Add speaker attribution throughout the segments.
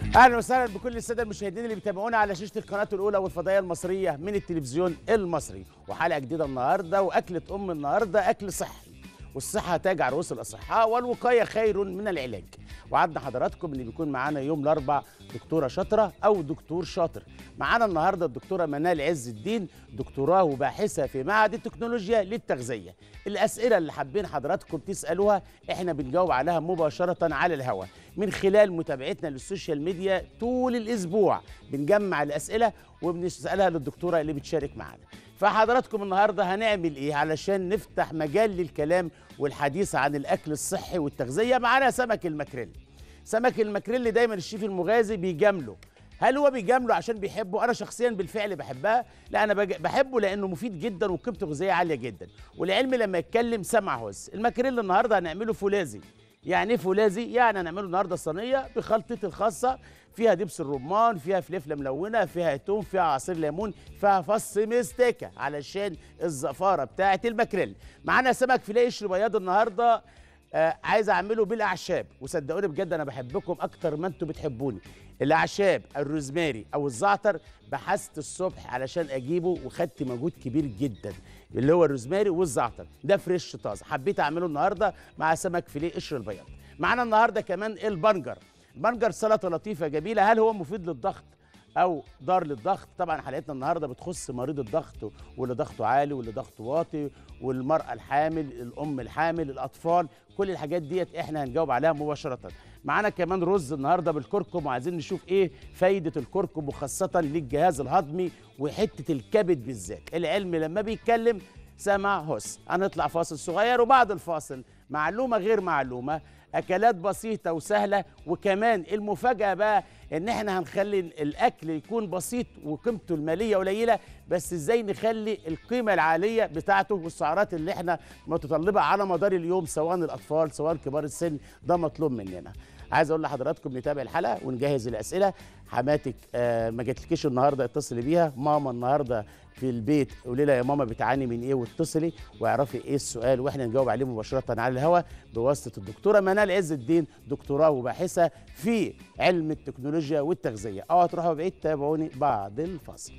Speaker 1: اهلا وسهلا بكل الساده المشاهدين اللي بيتابعونا على شاشه القناه الاولى والفضائيه المصريه من التلفزيون المصري وحلقه جديده النهارده واكله ام النهارده اكل صحي والصحه تاج على رؤوس الاصحاء والوقايه خير من العلاج وعدنا حضراتكم ان بيكون معانا يوم الاربع دكتوره شاطره او دكتور شاطر معانا النهارده الدكتوره منال عز الدين دكتوراه وباحثه في معهد التكنولوجيا للتغذيه الاسئله اللي حابين حضراتكم تسالوها احنا بنجاوب عليها مباشره على الهواء من خلال متابعتنا للسوشيال ميديا طول الاسبوع بنجمع الاسئله وبنسالها للدكتوره اللي بتشارك معانا فحضراتكم النهارده هنعمل ايه علشان نفتح مجال للكلام والحديث عن الاكل الصحي والتغذيه معانا سمك الماكريل سمك الماكريل دايما الشيف المغازي بيجامله هل هو بيجامله عشان بيحبه انا شخصيا بالفعل بحبها لا انا بج- بحبه لانه مفيد جدا وقيمته الغذائيه عاليه جدا والعلم لما يتكلم سمع هوس الماكريل النهارده هنعمله فولاذي يعني ايه فولاذي يعني هنعمله النهارده صينيه بخلطتي الخاصه فيها دبس الرمان فيها فلفله ملونه فيها توم فيها عصير ليمون فيها فص مستكه علشان الزفاره بتاعه الماكريل معانا سمك فيليه قشر بياض النهارده آه عايز اعمله بالاعشاب وصدقوني بجد انا بحبكم اكتر ما انتم بتحبوني الاعشاب الروزماري او الزعتر بحثت الصبح علشان اجيبه وخدت مجهود كبير جدا اللي هو الروزماري والزعتر ده فريش طازه حبيت اعمله النهارده مع سمك فيليه قشر البياض معانا النهارده كمان البنجر البنجر سلطه لطيفه جميله هل هو مفيد للضغط او ضار للضغط طبعا حلقتنا النهارده بتخص مريض الضغط واللي ضغطه عالي واللي ضغطه واطي والمراه الحامل الام الحامل الاطفال كل الحاجات ديت احنا هنجاوب عليها مباشره معانا كمان رز النهارده بالكركم وعايزين نشوف ايه فايده الكركم وخاصه للجهاز الهضمي وحته الكبد بالذات العلم لما بيتكلم سمع هس هنطلع فاصل صغير وبعد الفاصل معلومه غير معلومه اكلات بسيطه وسهله وكمان المفاجاه بقى ان احنا هنخلي الاكل يكون بسيط وقيمته الماليه قليله بس ازاي نخلي القيمه العاليه بتاعته والسعرات اللي احنا متطلبه على مدار اليوم سواء الاطفال سواء كبار السن ده مطلوب مننا عايز اقول لحضراتكم نتابع الحلقه ونجهز الاسئله حماتك آه ما جاتلكيش النهارده اتصلي بيها ماما النهارده في البيت قولي لها يا ماما بتعاني من ايه واتصلي واعرفي ايه السؤال واحنا نجاوب عليه مباشره على الهواء بواسطه الدكتوره منال عز الدين دكتوراه وباحثه في علم التكنولوجيا والتغذيه اوعى تروحوا بعيد تابعوني بعد الفاصل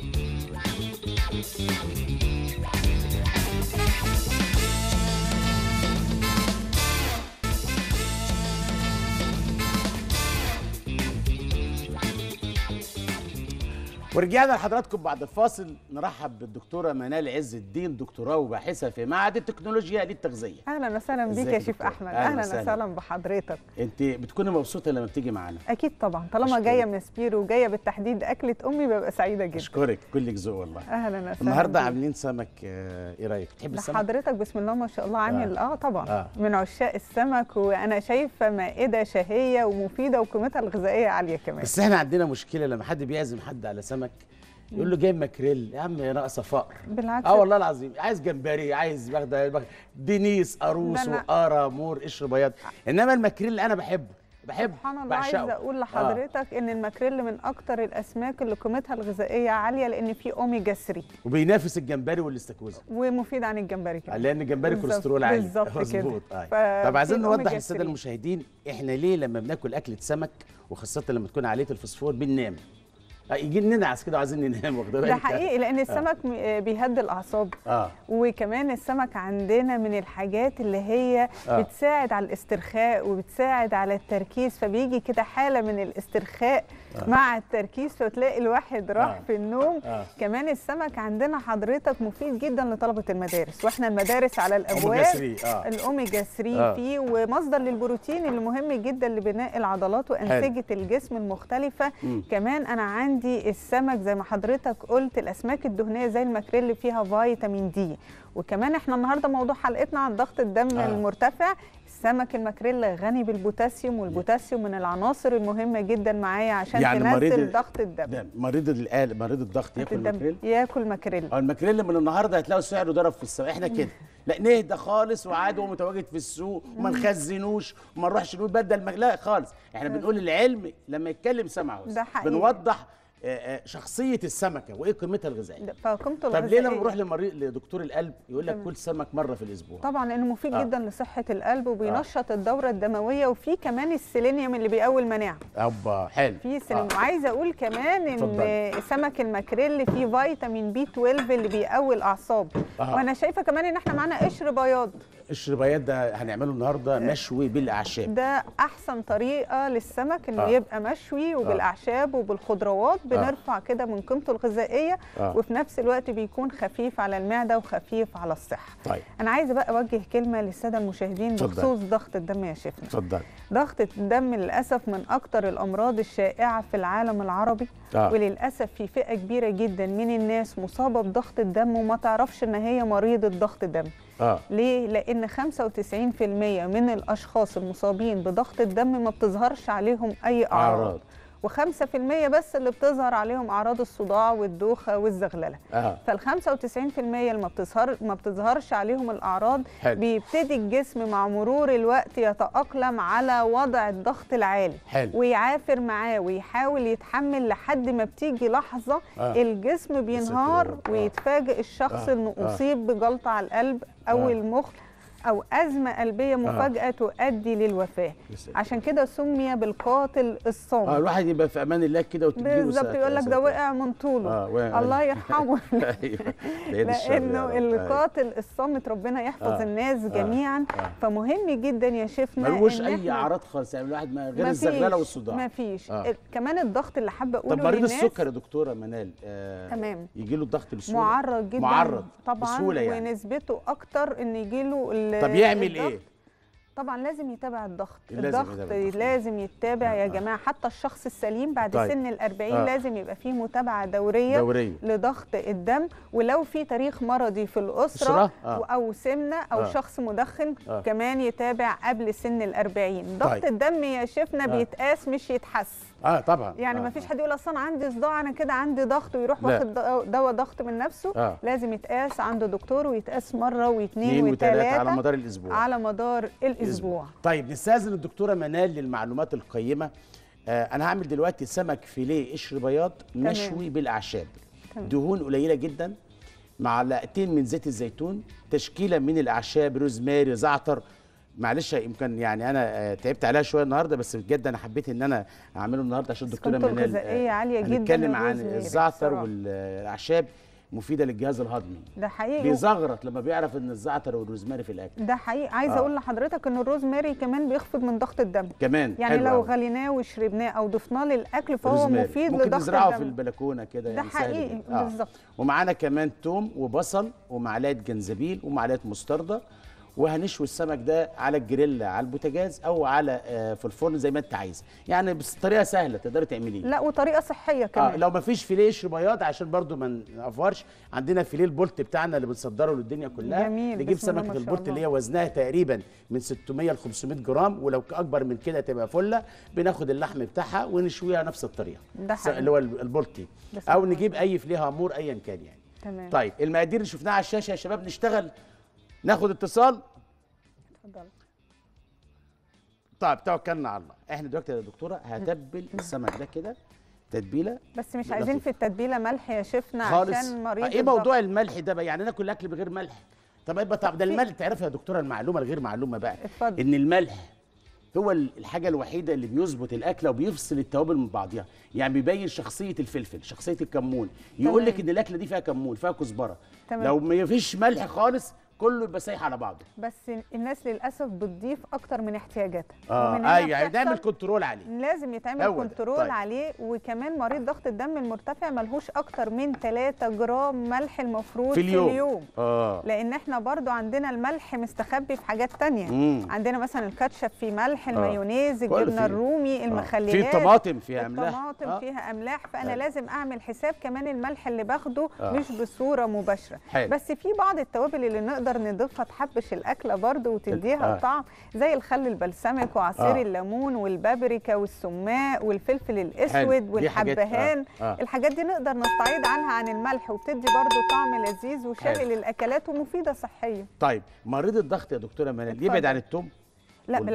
Speaker 1: ورجعنا لحضراتكم بعد الفاصل نرحب بالدكتوره منال عز الدين دكتوراه وباحثه في معهد التكنولوجيا للتغذيه
Speaker 2: اهلا وسهلا بيك
Speaker 1: ازيك
Speaker 2: يا
Speaker 1: يا
Speaker 2: شيف
Speaker 1: دكتور؟
Speaker 2: احمد
Speaker 1: أهلاً
Speaker 2: اهلا
Speaker 1: وسهلاً.
Speaker 2: وسهلا بحضرتك
Speaker 1: انت بتكوني مبسوطه لما بتيجي معانا
Speaker 2: اكيد طبعا طالما
Speaker 1: أشكرك.
Speaker 2: جايه من سبيرو وجايه بالتحديد اكله امي ببقى سعيده جدا
Speaker 1: اشكرك كلك ذوق والله
Speaker 2: اهلا وسهلا
Speaker 1: النهارده
Speaker 2: بيك.
Speaker 1: عاملين سمك آه، ايه رايك تحب السمك
Speaker 2: لحضرتك بسم الله ما شاء الله عامل اه, طبعا
Speaker 1: آه.
Speaker 2: من عشاق السمك وانا شايفه مائده شهيه ومفيده وقيمتها الغذائيه عاليه كمان
Speaker 1: بس احنا عندنا مشكله لما حد بيعزم حد على سمك يقول له جايب ماكريل يا عم يا ناقصه فقر
Speaker 2: بالعكس
Speaker 1: اه والله العظيم عايز جمبري عايز بغداد بغ- دنيس قاروص
Speaker 2: ده أنا-
Speaker 1: وقاره مور قشر بياض انما الماكريل اللي انا بحبه بحبه
Speaker 2: سبحان الله
Speaker 1: بعشقه.
Speaker 2: عايزه اقول لحضرتك ان الماكريل من اكتر الاسماك اللي قيمتها الغذائيه عاليه لان فيه اوميجا 3
Speaker 1: وبينافس الجمبري والاستاكوزا
Speaker 2: ومفيد عن الجمبري كمان
Speaker 1: لان الجمبري
Speaker 2: بالظبط-
Speaker 1: كوليسترول عالي
Speaker 2: بالظبط كده.
Speaker 1: مظبوط أيوة.
Speaker 2: ف-
Speaker 1: طب عايزين
Speaker 2: في
Speaker 1: نوضح
Speaker 2: الأوميجا
Speaker 1: للساده
Speaker 2: 3.
Speaker 1: المشاهدين احنا ليه لما بناكل اكله سمك وخاصه لما تكون عاليه الفوسفور بننام آه، يجي ننعس كده وعايزين ننام واخد
Speaker 2: ده
Speaker 1: بالك؟
Speaker 2: حقيقي لان السمك م- آه، بيهدي الاعصاب
Speaker 1: اه
Speaker 2: وكمان السمك عندنا من الحاجات اللي هي
Speaker 1: آه.
Speaker 2: بتساعد على الاسترخاء وبتساعد على التركيز فبيجي كده حاله من الاسترخاء مع التركيز فتلاقي الواحد راح
Speaker 1: آه.
Speaker 2: في النوم
Speaker 1: آه.
Speaker 2: كمان السمك عندنا حضرتك مفيد جدا لطلبه المدارس واحنا المدارس على الابواب
Speaker 1: أوميجا 3 اه
Speaker 2: الاوميجا 3
Speaker 1: آه.
Speaker 2: فيه ومصدر للبروتين اللي مهم جدا لبناء العضلات وانسجه الجسم المختلفه
Speaker 1: مم.
Speaker 2: كمان انا عندي السمك زي ما حضرتك قلت الاسماك الدهنيه زي الماكريل فيها فيتامين دي وكمان احنا النهارده موضوع حلقتنا عن ضغط الدم
Speaker 1: آه.
Speaker 2: آه. المرتفع السمك الماكريل غني بالبوتاسيوم والبوتاسيوم من العناصر المهمه جدا معايا عشان
Speaker 1: يعني
Speaker 2: تنزل
Speaker 1: مريض
Speaker 2: ضغط الدم
Speaker 1: ده مريض القلب مريض الضغط ياكل
Speaker 2: الدم
Speaker 1: ماكريل
Speaker 2: ياكل ماكريل
Speaker 1: اه الماكريل من النهارده هتلاقوا سعره ضرب في السماء احنا كده لا نهدى خالص وعادي هو متواجد في السوق وما نخزنوش وما نروحش نقول بدل مك... لا خالص احنا بنقول العلم لما يتكلم سمعه
Speaker 2: ده حقيقي.
Speaker 1: بنوضح آه، آه، شخصيه السمكه وايه قيمتها الغذائيه
Speaker 2: فقيمته
Speaker 1: طب ليه لما
Speaker 2: الغذائية-
Speaker 1: نروح لمريض لدكتور القلب يقول لك
Speaker 2: تمام.
Speaker 1: كل سمك مره في الاسبوع
Speaker 2: طبعا لانه مفيد
Speaker 1: آه.
Speaker 2: جدا لصحه القلب وبينشط الدوره الدمويه وفي كمان السيلينيوم اللي بيقوي المناعه
Speaker 1: ابا حلو
Speaker 2: في سيلينيوم وعايزه اقول كمان ان
Speaker 1: اتفضلي.
Speaker 2: سمك الماكريل فيه فيتامين بي 12 اللي بيقوي الاعصاب
Speaker 1: آه.
Speaker 2: وانا شايفه كمان ان احنا معانا قشر بياض
Speaker 1: الشربيات ده هنعمله النهارده مشوي بالاعشاب
Speaker 2: ده احسن طريقه للسمك انه
Speaker 1: آه.
Speaker 2: يبقى مشوي وبالاعشاب وبالخضروات بنرفع كده من قيمته الغذائيه
Speaker 1: آه.
Speaker 2: وفي نفس الوقت بيكون خفيف على المعده وخفيف على الصحه
Speaker 1: طيب
Speaker 2: انا عايزه بقى اوجه كلمه للساده المشاهدين
Speaker 1: اتفضل.
Speaker 2: بخصوص ضغط الدم يا شيخنا
Speaker 1: اتفضل
Speaker 2: ضغط الدم للاسف من اكتر الامراض الشائعه في العالم العربي
Speaker 1: آه.
Speaker 2: وللاسف في فئه كبيره جدا من الناس مصابه بضغط الدم وما تعرفش ان هي مريضه ضغط دم
Speaker 1: اه
Speaker 2: ليه لان 95% من الاشخاص المصابين بضغط الدم ما بتظهرش عليهم اي اعراض
Speaker 1: اعراض
Speaker 2: و5% بس اللي بتظهر عليهم اعراض الصداع والدوخه والزغلله
Speaker 1: اه
Speaker 2: فال 95% اللي ما بتظهر ما بتظهرش عليهم الاعراض
Speaker 1: حلو.
Speaker 2: بيبتدي الجسم مع مرور الوقت يتاقلم على وضع الضغط العالي
Speaker 1: حلو.
Speaker 2: ويعافر معاه ويحاول يتحمل لحد ما بتيجي لحظه
Speaker 1: آه.
Speaker 2: الجسم بينهار
Speaker 1: رب. آه.
Speaker 2: ويتفاجئ الشخص
Speaker 1: آه.
Speaker 2: انه
Speaker 1: آه.
Speaker 2: اصيب بجلطه على القلب او
Speaker 1: آه.
Speaker 2: المخ او ازمه قلبيه مفاجاه تؤدي للوفاه
Speaker 1: يا ساتر.
Speaker 2: عشان كده سمي بالقاتل الصامت
Speaker 1: اه الواحد يبقى في امان الله كده وتجيله
Speaker 2: بالظبط
Speaker 1: ساتر-
Speaker 2: يقول لك ده
Speaker 1: ساتر.
Speaker 2: وقع من طوله
Speaker 1: اه وقع.
Speaker 2: الله يرحمه
Speaker 1: ايوه بعيد الشر يا
Speaker 2: لانه
Speaker 1: رب. أيوة.
Speaker 2: القاتل الصامت ربنا يحفظ
Speaker 1: آه.
Speaker 2: الناس
Speaker 1: آه.
Speaker 2: جميعا
Speaker 1: آه.
Speaker 2: فمهم جدا يا شيفنا
Speaker 1: ملوش
Speaker 2: إن
Speaker 1: اي
Speaker 2: إحنا
Speaker 1: اعراض خالص يعني الواحد ما غير
Speaker 2: ما
Speaker 1: الزغلله
Speaker 2: فيش-
Speaker 1: والصداع
Speaker 2: ما فيش
Speaker 1: آه.
Speaker 2: ال- كمان الضغط اللي حابه اقوله
Speaker 1: طب مريض
Speaker 2: للناس
Speaker 1: السكر يا دكتوره منال آه
Speaker 2: تمام.
Speaker 1: يجي له الضغط بسهوله
Speaker 2: معرض جدا
Speaker 1: معرض
Speaker 2: طبعا
Speaker 1: بسهوله يعني
Speaker 2: ونسبته اكتر ان يجيله ال-
Speaker 1: طب يعمل
Speaker 2: الضغط.
Speaker 1: ايه؟
Speaker 2: طبعا لازم يتابع الضغط
Speaker 1: لازم
Speaker 2: الضغط
Speaker 1: يتابع الضغط.
Speaker 2: لازم يتابع يا
Speaker 1: آه.
Speaker 2: جماعه حتى الشخص السليم بعد
Speaker 1: طيب.
Speaker 2: سن الأربعين
Speaker 1: آه.
Speaker 2: لازم يبقى فيه متابعه دوريه
Speaker 1: دوريه
Speaker 2: لضغط الدم ولو في تاريخ مرضي في الأسرة
Speaker 1: أسرة؟ آه.
Speaker 2: أو سمنة أو
Speaker 1: آه.
Speaker 2: شخص مدخن
Speaker 1: آه.
Speaker 2: كمان يتابع قبل سن الأربعين ضغط
Speaker 1: طيب.
Speaker 2: الدم يا شيفنا
Speaker 1: آه.
Speaker 2: بيتقاس مش يتحس
Speaker 1: اه طبعا
Speaker 2: يعني
Speaker 1: آه.
Speaker 2: ما فيش حد يقول اصلا عندي صداع انا كده عندي ضغط ويروح
Speaker 1: لا.
Speaker 2: واخد دواء- دواء ضغط من نفسه
Speaker 1: آه.
Speaker 2: لازم يتقاس عند دكتور ويتقاس مره واثنين
Speaker 1: اثنين وثلاثه على
Speaker 2: وثلاثه
Speaker 1: مدار الاسبوع
Speaker 2: على مدار الاسبوع
Speaker 1: طيب نستاذن الدكتوره منال للمعلومات القيمه آه انا هعمل دلوقتي سمك فيليه قشر بياض مشوي بالاعشاب
Speaker 2: تمام.
Speaker 1: دهون قليله جدا معلقتين من زيت الزيتون تشكيله من الاعشاب روزماري زعتر معلش يمكن يعني انا آه، تعبت عليها شويه النهارده بس بجد انا حبيت ان انا اعمله النهارده عشان
Speaker 2: بس
Speaker 1: الدكتوره
Speaker 2: قيمته
Speaker 1: منال
Speaker 2: الغذائية عالية جداً
Speaker 1: هنتكلم عن
Speaker 2: الروزماري
Speaker 1: الزعتر
Speaker 2: بصراحة.
Speaker 1: والاعشاب مفيده للجهاز الهضمي
Speaker 2: ده حقيقي
Speaker 1: بيزغرط لما بيعرف ان الزعتر والروزماري في الاكل
Speaker 2: ده حقيقي عايزه
Speaker 1: آه.
Speaker 2: اقول لحضرتك ان الروزماري كمان بيخفض من ضغط الدم
Speaker 1: كمان
Speaker 2: يعني
Speaker 1: حلو
Speaker 2: لو
Speaker 1: أوي.
Speaker 2: غليناه وشربناه او ضفناه للاكل فهو
Speaker 1: روزماري.
Speaker 2: مفيد
Speaker 1: ممكن
Speaker 2: لضغط
Speaker 1: نزرعه في
Speaker 2: الدم
Speaker 1: البلكونه كده
Speaker 2: ده
Speaker 1: يعني سهل
Speaker 2: حقيقي
Speaker 1: جداً.
Speaker 2: بالظبط
Speaker 1: ومعانا كمان توم وبصل ومعلقه جنزبيل ومعلقه مستردة وهنشوي السمك ده على الجريل على البوتاجاز او على آه، في الفرن زي ما انت عايز يعني بس طريقه سهله تقدري تعمليه
Speaker 2: لا وطريقه صحيه
Speaker 1: اه
Speaker 2: كمان
Speaker 1: لو ما فيش فيليه قشر بياض عشان برضو ما نقفرش عندنا فيليه البولت بتاعنا اللي بنصدره للدنيا كلها
Speaker 2: جميل،
Speaker 1: نجيب
Speaker 2: بسم الله
Speaker 1: سمكه
Speaker 2: ما شاء
Speaker 1: البولت
Speaker 2: الله.
Speaker 1: اللي هي وزنها تقريبا من 600 ل 500 جرام ولو اكبر من كده تبقى فله بناخد اللحم بتاعها ونشويها نفس الطريقه
Speaker 2: ده
Speaker 1: س-
Speaker 2: حقيقي.
Speaker 1: اللي هو البولتي
Speaker 2: بسم
Speaker 1: او
Speaker 2: الله.
Speaker 1: نجيب اي فيليه هامور ايا كان يعني
Speaker 2: تمام
Speaker 1: طيب المقادير اللي شفناها على الشاشه يا شباب نشتغل ناخد اتصال
Speaker 2: اتفضل
Speaker 1: طيب توكلنا على الله احنا دلوقتي يا دكتوره هتبل السمك ده كده تتبيله
Speaker 2: بس مش
Speaker 1: لطيف.
Speaker 2: عايزين في التتبيله ملح يا شيفنا
Speaker 1: خالص
Speaker 2: عشان مريض
Speaker 1: ايه
Speaker 2: الضغط.
Speaker 1: موضوع الملح ده بقى يعني ناكل اكل بغير ملح طب يبقى طب ده الملح تعرف يا دكتوره المعلومه الغير معلومه بقى
Speaker 2: اتفضل.
Speaker 1: ان الملح هو ال- الحاجه الوحيده اللي بيظبط الاكله وبيفصل التوابل من بعضها يعني بيبين شخصيه الفلفل شخصيه الكمون يقول لك
Speaker 2: تمام.
Speaker 1: ان الاكله دي فيها كمون فيها كزبره
Speaker 2: تمام.
Speaker 1: لو ما فيش ملح خالص كله يبقى سايح على بعضه
Speaker 2: بس الناس للاسف بتضيف اكتر من احتياجاتها
Speaker 1: اه
Speaker 2: ومن هنا
Speaker 1: ايوه يعني
Speaker 2: بتحصل-
Speaker 1: نعمل كنترول عليه
Speaker 2: لازم يتعمل
Speaker 1: هو ده.
Speaker 2: كنترول
Speaker 1: طيب.
Speaker 2: عليه وكمان مريض ضغط الدم المرتفع ملهوش اكتر من 3 جرام ملح المفروض
Speaker 1: في اليوم,
Speaker 2: في اليوم.
Speaker 1: اه
Speaker 2: لان احنا برضو عندنا الملح مستخبي في حاجات تانية
Speaker 1: مم.
Speaker 2: عندنا مثلا الكاتشب فيه ملح المايونيز
Speaker 1: كله
Speaker 2: الجبنه
Speaker 1: فيه.
Speaker 2: الرومي
Speaker 1: آه.
Speaker 2: المخليات
Speaker 1: في طماطم فيها املاح
Speaker 2: الطماطم
Speaker 1: آه.
Speaker 2: فيها املاح فانا
Speaker 1: أيوة.
Speaker 2: لازم اعمل حساب كمان الملح اللي باخده
Speaker 1: آه.
Speaker 2: مش بصوره مباشره
Speaker 1: حلو.
Speaker 2: بس في بعض التوابل اللي نقدر نضيفها تحبش الاكله برضو وتديها
Speaker 1: آه.
Speaker 2: طعم زي الخل البلسمك وعصير
Speaker 1: آه.
Speaker 2: الليمون والبابريكا والسماق والفلفل
Speaker 1: حلو.
Speaker 2: الاسود
Speaker 1: دي حاجات-
Speaker 2: والحبهان
Speaker 1: آه. آه.
Speaker 2: الحاجات دي نقدر نستعيض عنها عن الملح وبتدي برضو طعم لذيذ وشهي
Speaker 1: حلو.
Speaker 2: للاكلات ومفيده صحيا
Speaker 1: طيب مريض الضغط يا دكتوره منال
Speaker 2: اتفضل.
Speaker 1: يبعد عن التوم
Speaker 2: لا
Speaker 1: والبصل.
Speaker 2: بالعكس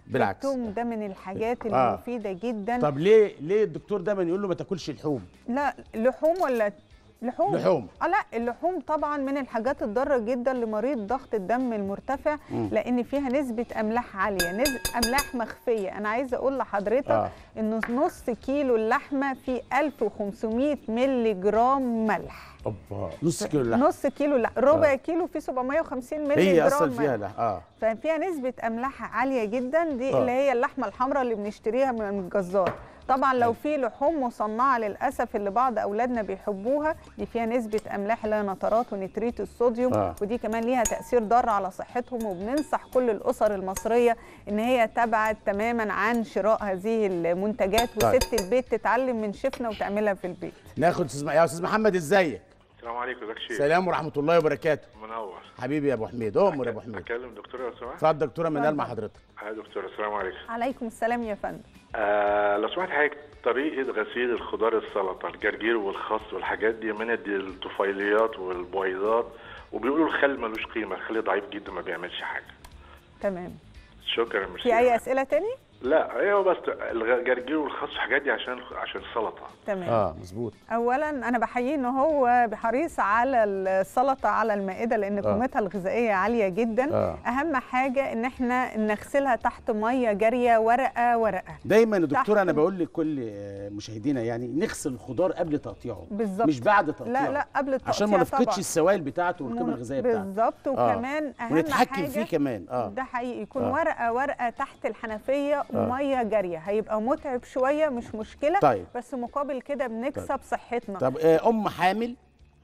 Speaker 1: بالعكس
Speaker 2: الثوم ده من الحاجات
Speaker 1: آه.
Speaker 2: المفيده جدا
Speaker 1: طب ليه ليه الدكتور دايما يقول له ما تاكلش اللحوم
Speaker 2: لا لحوم ولا لحوم
Speaker 1: لحوم.
Speaker 2: اه لا اللحوم طبعا من الحاجات الضاره جدا لمريض ضغط الدم المرتفع
Speaker 1: مم.
Speaker 2: لان فيها نسبه املاح عاليه نسبة املاح مخفيه انا عايزه اقول لحضرتك
Speaker 1: آه.
Speaker 2: انه نص كيلو اللحمه فيه 1500 مللي جرام ملح
Speaker 1: اوبا نص كيلو لحم
Speaker 2: نص كيلو لا ربع
Speaker 1: آه.
Speaker 2: كيلو فيه 750 مللي
Speaker 1: هي
Speaker 2: جرام
Speaker 1: اصلا
Speaker 2: ملح.
Speaker 1: فيها لحم اه
Speaker 2: ففيها نسبة أملاح عالية جدا دي
Speaker 1: آه.
Speaker 2: اللي هي اللحمة الحمراء اللي بنشتريها من الجزار طبعا لو في لحوم مصنعة للأسف اللي بعض أولادنا بيحبوها دي فيها نسبة أملاح اللي هي نترات ونتريت الصوديوم
Speaker 1: آه.
Speaker 2: ودي كمان ليها تأثير ضار على صحتهم وبننصح كل الأسر المصرية إن هي تبعد تماما عن شراء هذه المنتجات
Speaker 1: طيب.
Speaker 2: وست البيت تتعلم من شيفنا وتعملها في البيت
Speaker 1: ناخد استاذ يا استاذ محمد ازيك
Speaker 3: السلام عليكم ازيك يا شيخ
Speaker 1: سلام ورحمه الله وبركاته
Speaker 3: منور
Speaker 1: حبيبي يا ابو حميد امر يا ابو حميد
Speaker 3: اكلم دكتوره لو سمحت
Speaker 1: اتفضل دكتوره منال مع حضرتك
Speaker 3: اه دكتوره السلام عليكم
Speaker 2: عليكم السلام يا فندم
Speaker 3: آه لو سمحت حضرتك طريقه غسيل الخضار السلطه الجرجير والخس والحاجات دي من الد- الطفيليات والبويضات وبيقولوا الخل ملوش قيمه الخل ضعيف جدا ما بيعملش حاجه
Speaker 2: تمام
Speaker 3: شكرا ميرسي
Speaker 2: في أي أسئلة تاني؟
Speaker 3: لا ايوه بس الجرجير والخس والحاجات دي عشان عشان السلطه
Speaker 2: تمام
Speaker 1: اه مظبوط
Speaker 2: اولا انا بحييه ان هو حريص على السلطه على المائده لان قيمتها الغذائيه عاليه جدا
Speaker 1: آه.
Speaker 2: اهم حاجه ان احنا نغسلها تحت ميه جاريه ورقه ورقه
Speaker 1: دايما يا دكتور انا
Speaker 2: تحت-
Speaker 1: بقول لكل آه، مشاهدينا يعني نغسل الخضار قبل تقطيعه
Speaker 2: بالظبط.
Speaker 1: مش بعد تقطيعه
Speaker 2: لا لا قبل التقطيع
Speaker 1: عشان ما نفقدش
Speaker 2: طبعاً.
Speaker 1: السوائل بتاعته والقيمه
Speaker 2: مم،
Speaker 1: الغذائيه بتاعته
Speaker 2: بالظبط وكمان اهم
Speaker 1: ونتحكم
Speaker 2: حاجه
Speaker 1: فيه كمان اه
Speaker 2: ده حقيقي يكون
Speaker 1: آه.
Speaker 2: ورقه ورقه تحت الحنفيه وميه جاريه هيبقى متعب شويه مش مشكله
Speaker 1: طيب.
Speaker 2: بس مقابل كده بنكسب صحتنا
Speaker 1: طب آه، ام حامل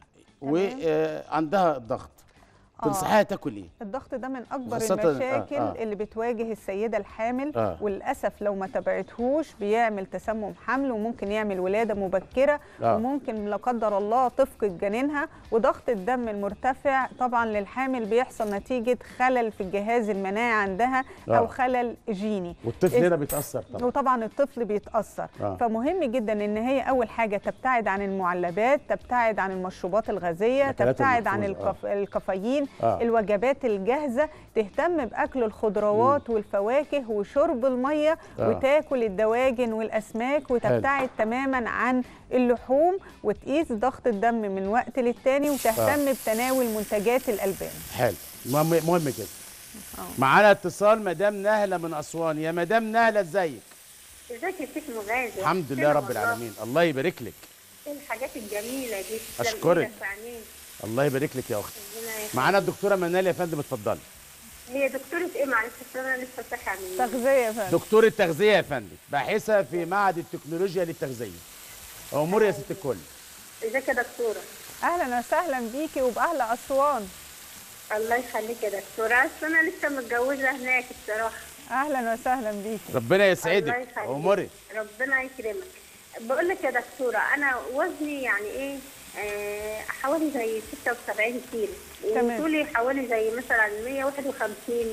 Speaker 1: وعندها الضغط تنصحيها تاكل ايه
Speaker 2: الضغط ده من اكبر
Speaker 1: خاصة-
Speaker 2: المشاكل
Speaker 1: آه، آه.
Speaker 2: اللي بتواجه السيده الحامل
Speaker 1: آه.
Speaker 2: وللاسف لو ما تبعتهوش بيعمل تسمم حمل وممكن يعمل ولاده مبكره
Speaker 1: آه.
Speaker 2: وممكن لا قدر الله تفقد جنينها وضغط الدم المرتفع طبعا للحامل بيحصل نتيجه خلل في الجهاز المناعي عندها او
Speaker 1: آه.
Speaker 2: خلل جيني
Speaker 1: والطفل هنا بيتاثر طبعا
Speaker 2: وطبعا الطفل بيتاثر
Speaker 1: آه.
Speaker 2: فمهم جدا ان هي اول حاجه تبتعد عن المعلبات تبتعد عن المشروبات الغازيه
Speaker 1: الأكلات
Speaker 2: تبتعد عن
Speaker 1: المحفوظة،
Speaker 2: الكف... الكافيين
Speaker 1: آه.
Speaker 2: الوجبات الجاهزه تهتم باكل الخضروات والفواكه وشرب الميه
Speaker 1: آه.
Speaker 2: وتاكل الدواجن والاسماك وتبتعد تماما عن اللحوم وتقيس ضغط الدم من وقت للتاني وتهتم بتناول منتجات الالبان
Speaker 1: حلو مهم مهم كده معانا اتصال مدام نهله من اسوان يا مدام نهله ازيك
Speaker 4: ازيك يا شيخ مغازي
Speaker 1: الحمد لله رب العالمين الله يبارك لك
Speaker 4: ايه الحاجات الجميله دي تسلم
Speaker 1: أشكرك.
Speaker 4: إيدك في عينيك.
Speaker 1: الله يبارك لك يا اختي
Speaker 4: ربنا يخليك.
Speaker 1: معانا الدكتوره منال يا فندم اتفضلي
Speaker 4: هي دكتوره ايه معلش أصل انا لسه صاحيه من
Speaker 2: تغذيه يا فندم
Speaker 1: دكتوره تغذيه يا فندم باحثه في معهد التكنولوجيا للتغذيه امور يا ست الكل
Speaker 4: ازيك يا دكتوره
Speaker 2: اهلا وسهلا بيكي وباهل اسوان
Speaker 4: الله يخليك يا دكتوره اصل انا لسه متجوزه هناك الصراحه
Speaker 2: اهلا وسهلا بيكي
Speaker 1: ربنا
Speaker 4: الله
Speaker 1: يسعدك
Speaker 4: يخليك.
Speaker 1: اموري
Speaker 4: ربنا يكرمك بقول لك يا دكتوره انا وزني يعني ايه آه حوالي زي 76 كيلو
Speaker 2: تمام.
Speaker 4: وطولي حوالي زي مثلا 151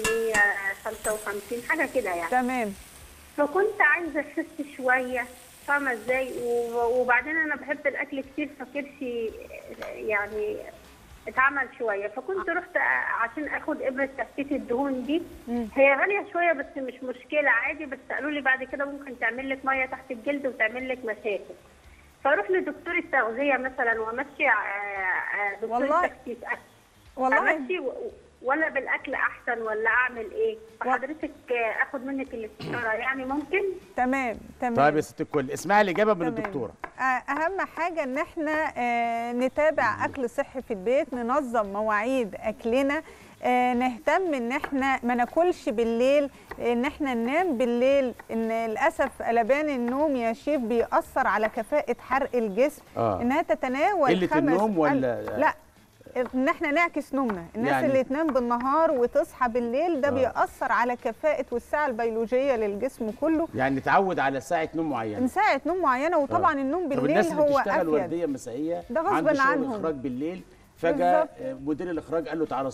Speaker 4: 155 حاجه كده يعني
Speaker 2: تمام
Speaker 4: فكنت عايزه اخس شويه فاهمه ازاي و- وبعدين انا بحب الاكل كتير فكرشي يعني اتعمل شويه فكنت رحت عشان اخد ابره تفتيت الدهون دي هي غاليه شويه بس مش مشكله عادي بس قالوا لي بعد كده ممكن تعمل لك ميه تحت الجلد وتعمل لك مشاكل فاروح لدكتور التغذيه مثلا وامشي آه، آه، دكتور
Speaker 2: والله-
Speaker 4: التخسيس
Speaker 2: والله
Speaker 4: امشي و- ولا بالاكل احسن ولا اعمل ايه فحضرتك آه، اخد منك الاستشاره يعني ممكن
Speaker 2: تمام تمام
Speaker 1: طيب يا ست الكل اسمعي الاجابه من
Speaker 2: تمام.
Speaker 1: الدكتوره
Speaker 2: آه، اهم حاجه ان احنا آه، نتابع اكل صحي في البيت ننظم مواعيد اكلنا آه، نهتم ان احنا ما ناكلش بالليل ان احنا ننام بالليل ان للاسف قلبان النوم يا شيف بيأثر على كفاءه حرق الجسم
Speaker 1: آه.
Speaker 2: انها تتناول
Speaker 1: قلة
Speaker 2: خمس
Speaker 1: النوم ولا-
Speaker 2: لا ان احنا نعكس نومنا الناس
Speaker 1: يعني-
Speaker 2: اللي تنام بالنهار وتصحى بالليل ده
Speaker 1: آه.
Speaker 2: بيأثر على كفاءه والساعه البيولوجيه للجسم كله
Speaker 1: يعني نتعود على ساعه نوم معينه
Speaker 2: من ساعه نوم معينه وطبعا
Speaker 1: آه.
Speaker 2: النوم
Speaker 1: طب
Speaker 2: بالليل
Speaker 1: الناس اللي
Speaker 2: هو
Speaker 1: بتشتغل
Speaker 2: افيد
Speaker 1: ورديه مسائيه
Speaker 2: ده غصب
Speaker 1: عنده شغل
Speaker 2: عنهم.
Speaker 1: اخراج بالليل فجاه
Speaker 2: بالظبط.
Speaker 1: آه، مدير الاخراج قال له تعالى الصبح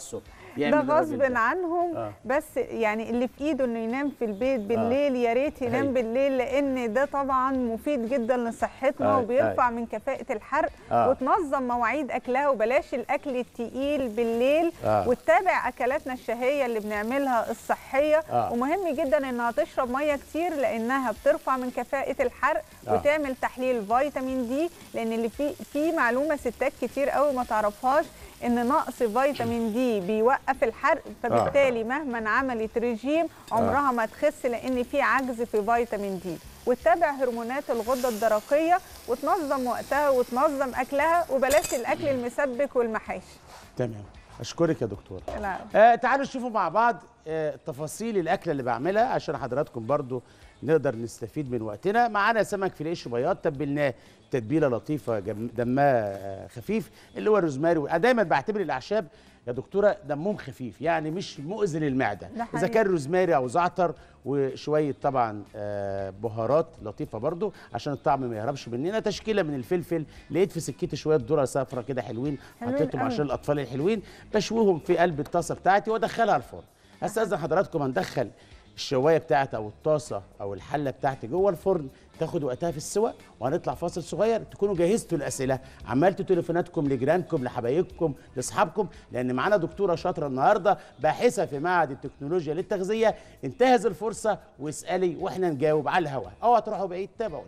Speaker 1: يعمل
Speaker 2: ده
Speaker 1: الراجل
Speaker 2: غصب
Speaker 1: ده؟
Speaker 2: عنهم
Speaker 1: آه.
Speaker 2: بس يعني اللي في ايده انه ينام في البيت بالليل يا ريت ينام
Speaker 1: أيوة.
Speaker 2: بالليل لان ده طبعا مفيد جدا لصحتنا
Speaker 1: أيوة.
Speaker 2: وبيرفع من كفاءه الحرق
Speaker 1: آه.
Speaker 2: وتنظم مواعيد اكلها وبلاش الاكل التقيل بالليل
Speaker 1: آه.
Speaker 2: وتتابع اكلاتنا الشهيه اللي بنعملها الصحيه
Speaker 1: آه.
Speaker 2: ومهم جدا انها تشرب ميه كتير لانها بترفع من كفاءه الحرق
Speaker 1: آه.
Speaker 2: وتعمل تحليل فيتامين دي لان اللي في في معلومه ستات كتير قوي ما تعرفهاش ان نقص فيتامين دي بيوقف الحرق فبالتالي مهما عملت رجيم عمرها ما تخس لان في عجز في فيتامين دي وتتابع هرمونات الغده الدرقيه وتنظم وقتها وتنظم اكلها وبلاش الاكل المسبك والمحاشي
Speaker 1: تمام اشكرك يا دكتوره
Speaker 2: لا.
Speaker 1: آه تعالوا نشوفوا مع بعض آه تفاصيل الاكله اللي بعملها عشان حضراتكم برضو نقدر نستفيد من وقتنا معانا سمك فيليه بياض تبلناه تتبيله لطيفه جم- دمها آه، خفيف اللي هو الروزماري انا دايما بعتبر الاعشاب يا دكتوره دمهم خفيف يعني مش مؤذي للمعده
Speaker 2: ده
Speaker 1: اذا
Speaker 2: حقيقي.
Speaker 1: كان روزماري او زعتر وشويه طبعا آه، بهارات لطيفه برضو عشان الطعم ما يهربش مننا تشكيله من الفلفل لقيت في سكتي شويه ذره صفرة كده حلوين
Speaker 2: حلوين
Speaker 1: حطيتهم
Speaker 2: قوي.
Speaker 1: عشان الاطفال الحلوين بشويهم في قلب الطاسه بتاعتي وادخلها الفرن استاذن حضراتكم هندخل الشوايه بتاعتي او الطاسه او الحله بتاعتي جوه الفرن تاخد وقتها في السواء وهنطلع فاصل صغير تكونوا جهزتوا الاسئله عملتوا تليفوناتكم لجيرانكم لحبايبكم لاصحابكم لان معانا دكتوره شاطره النهارده باحثه في معهد التكنولوجيا للتغذيه انتهز الفرصه واسالي واحنا نجاوب على الهواء اوعى تروحوا بعيد تابعوني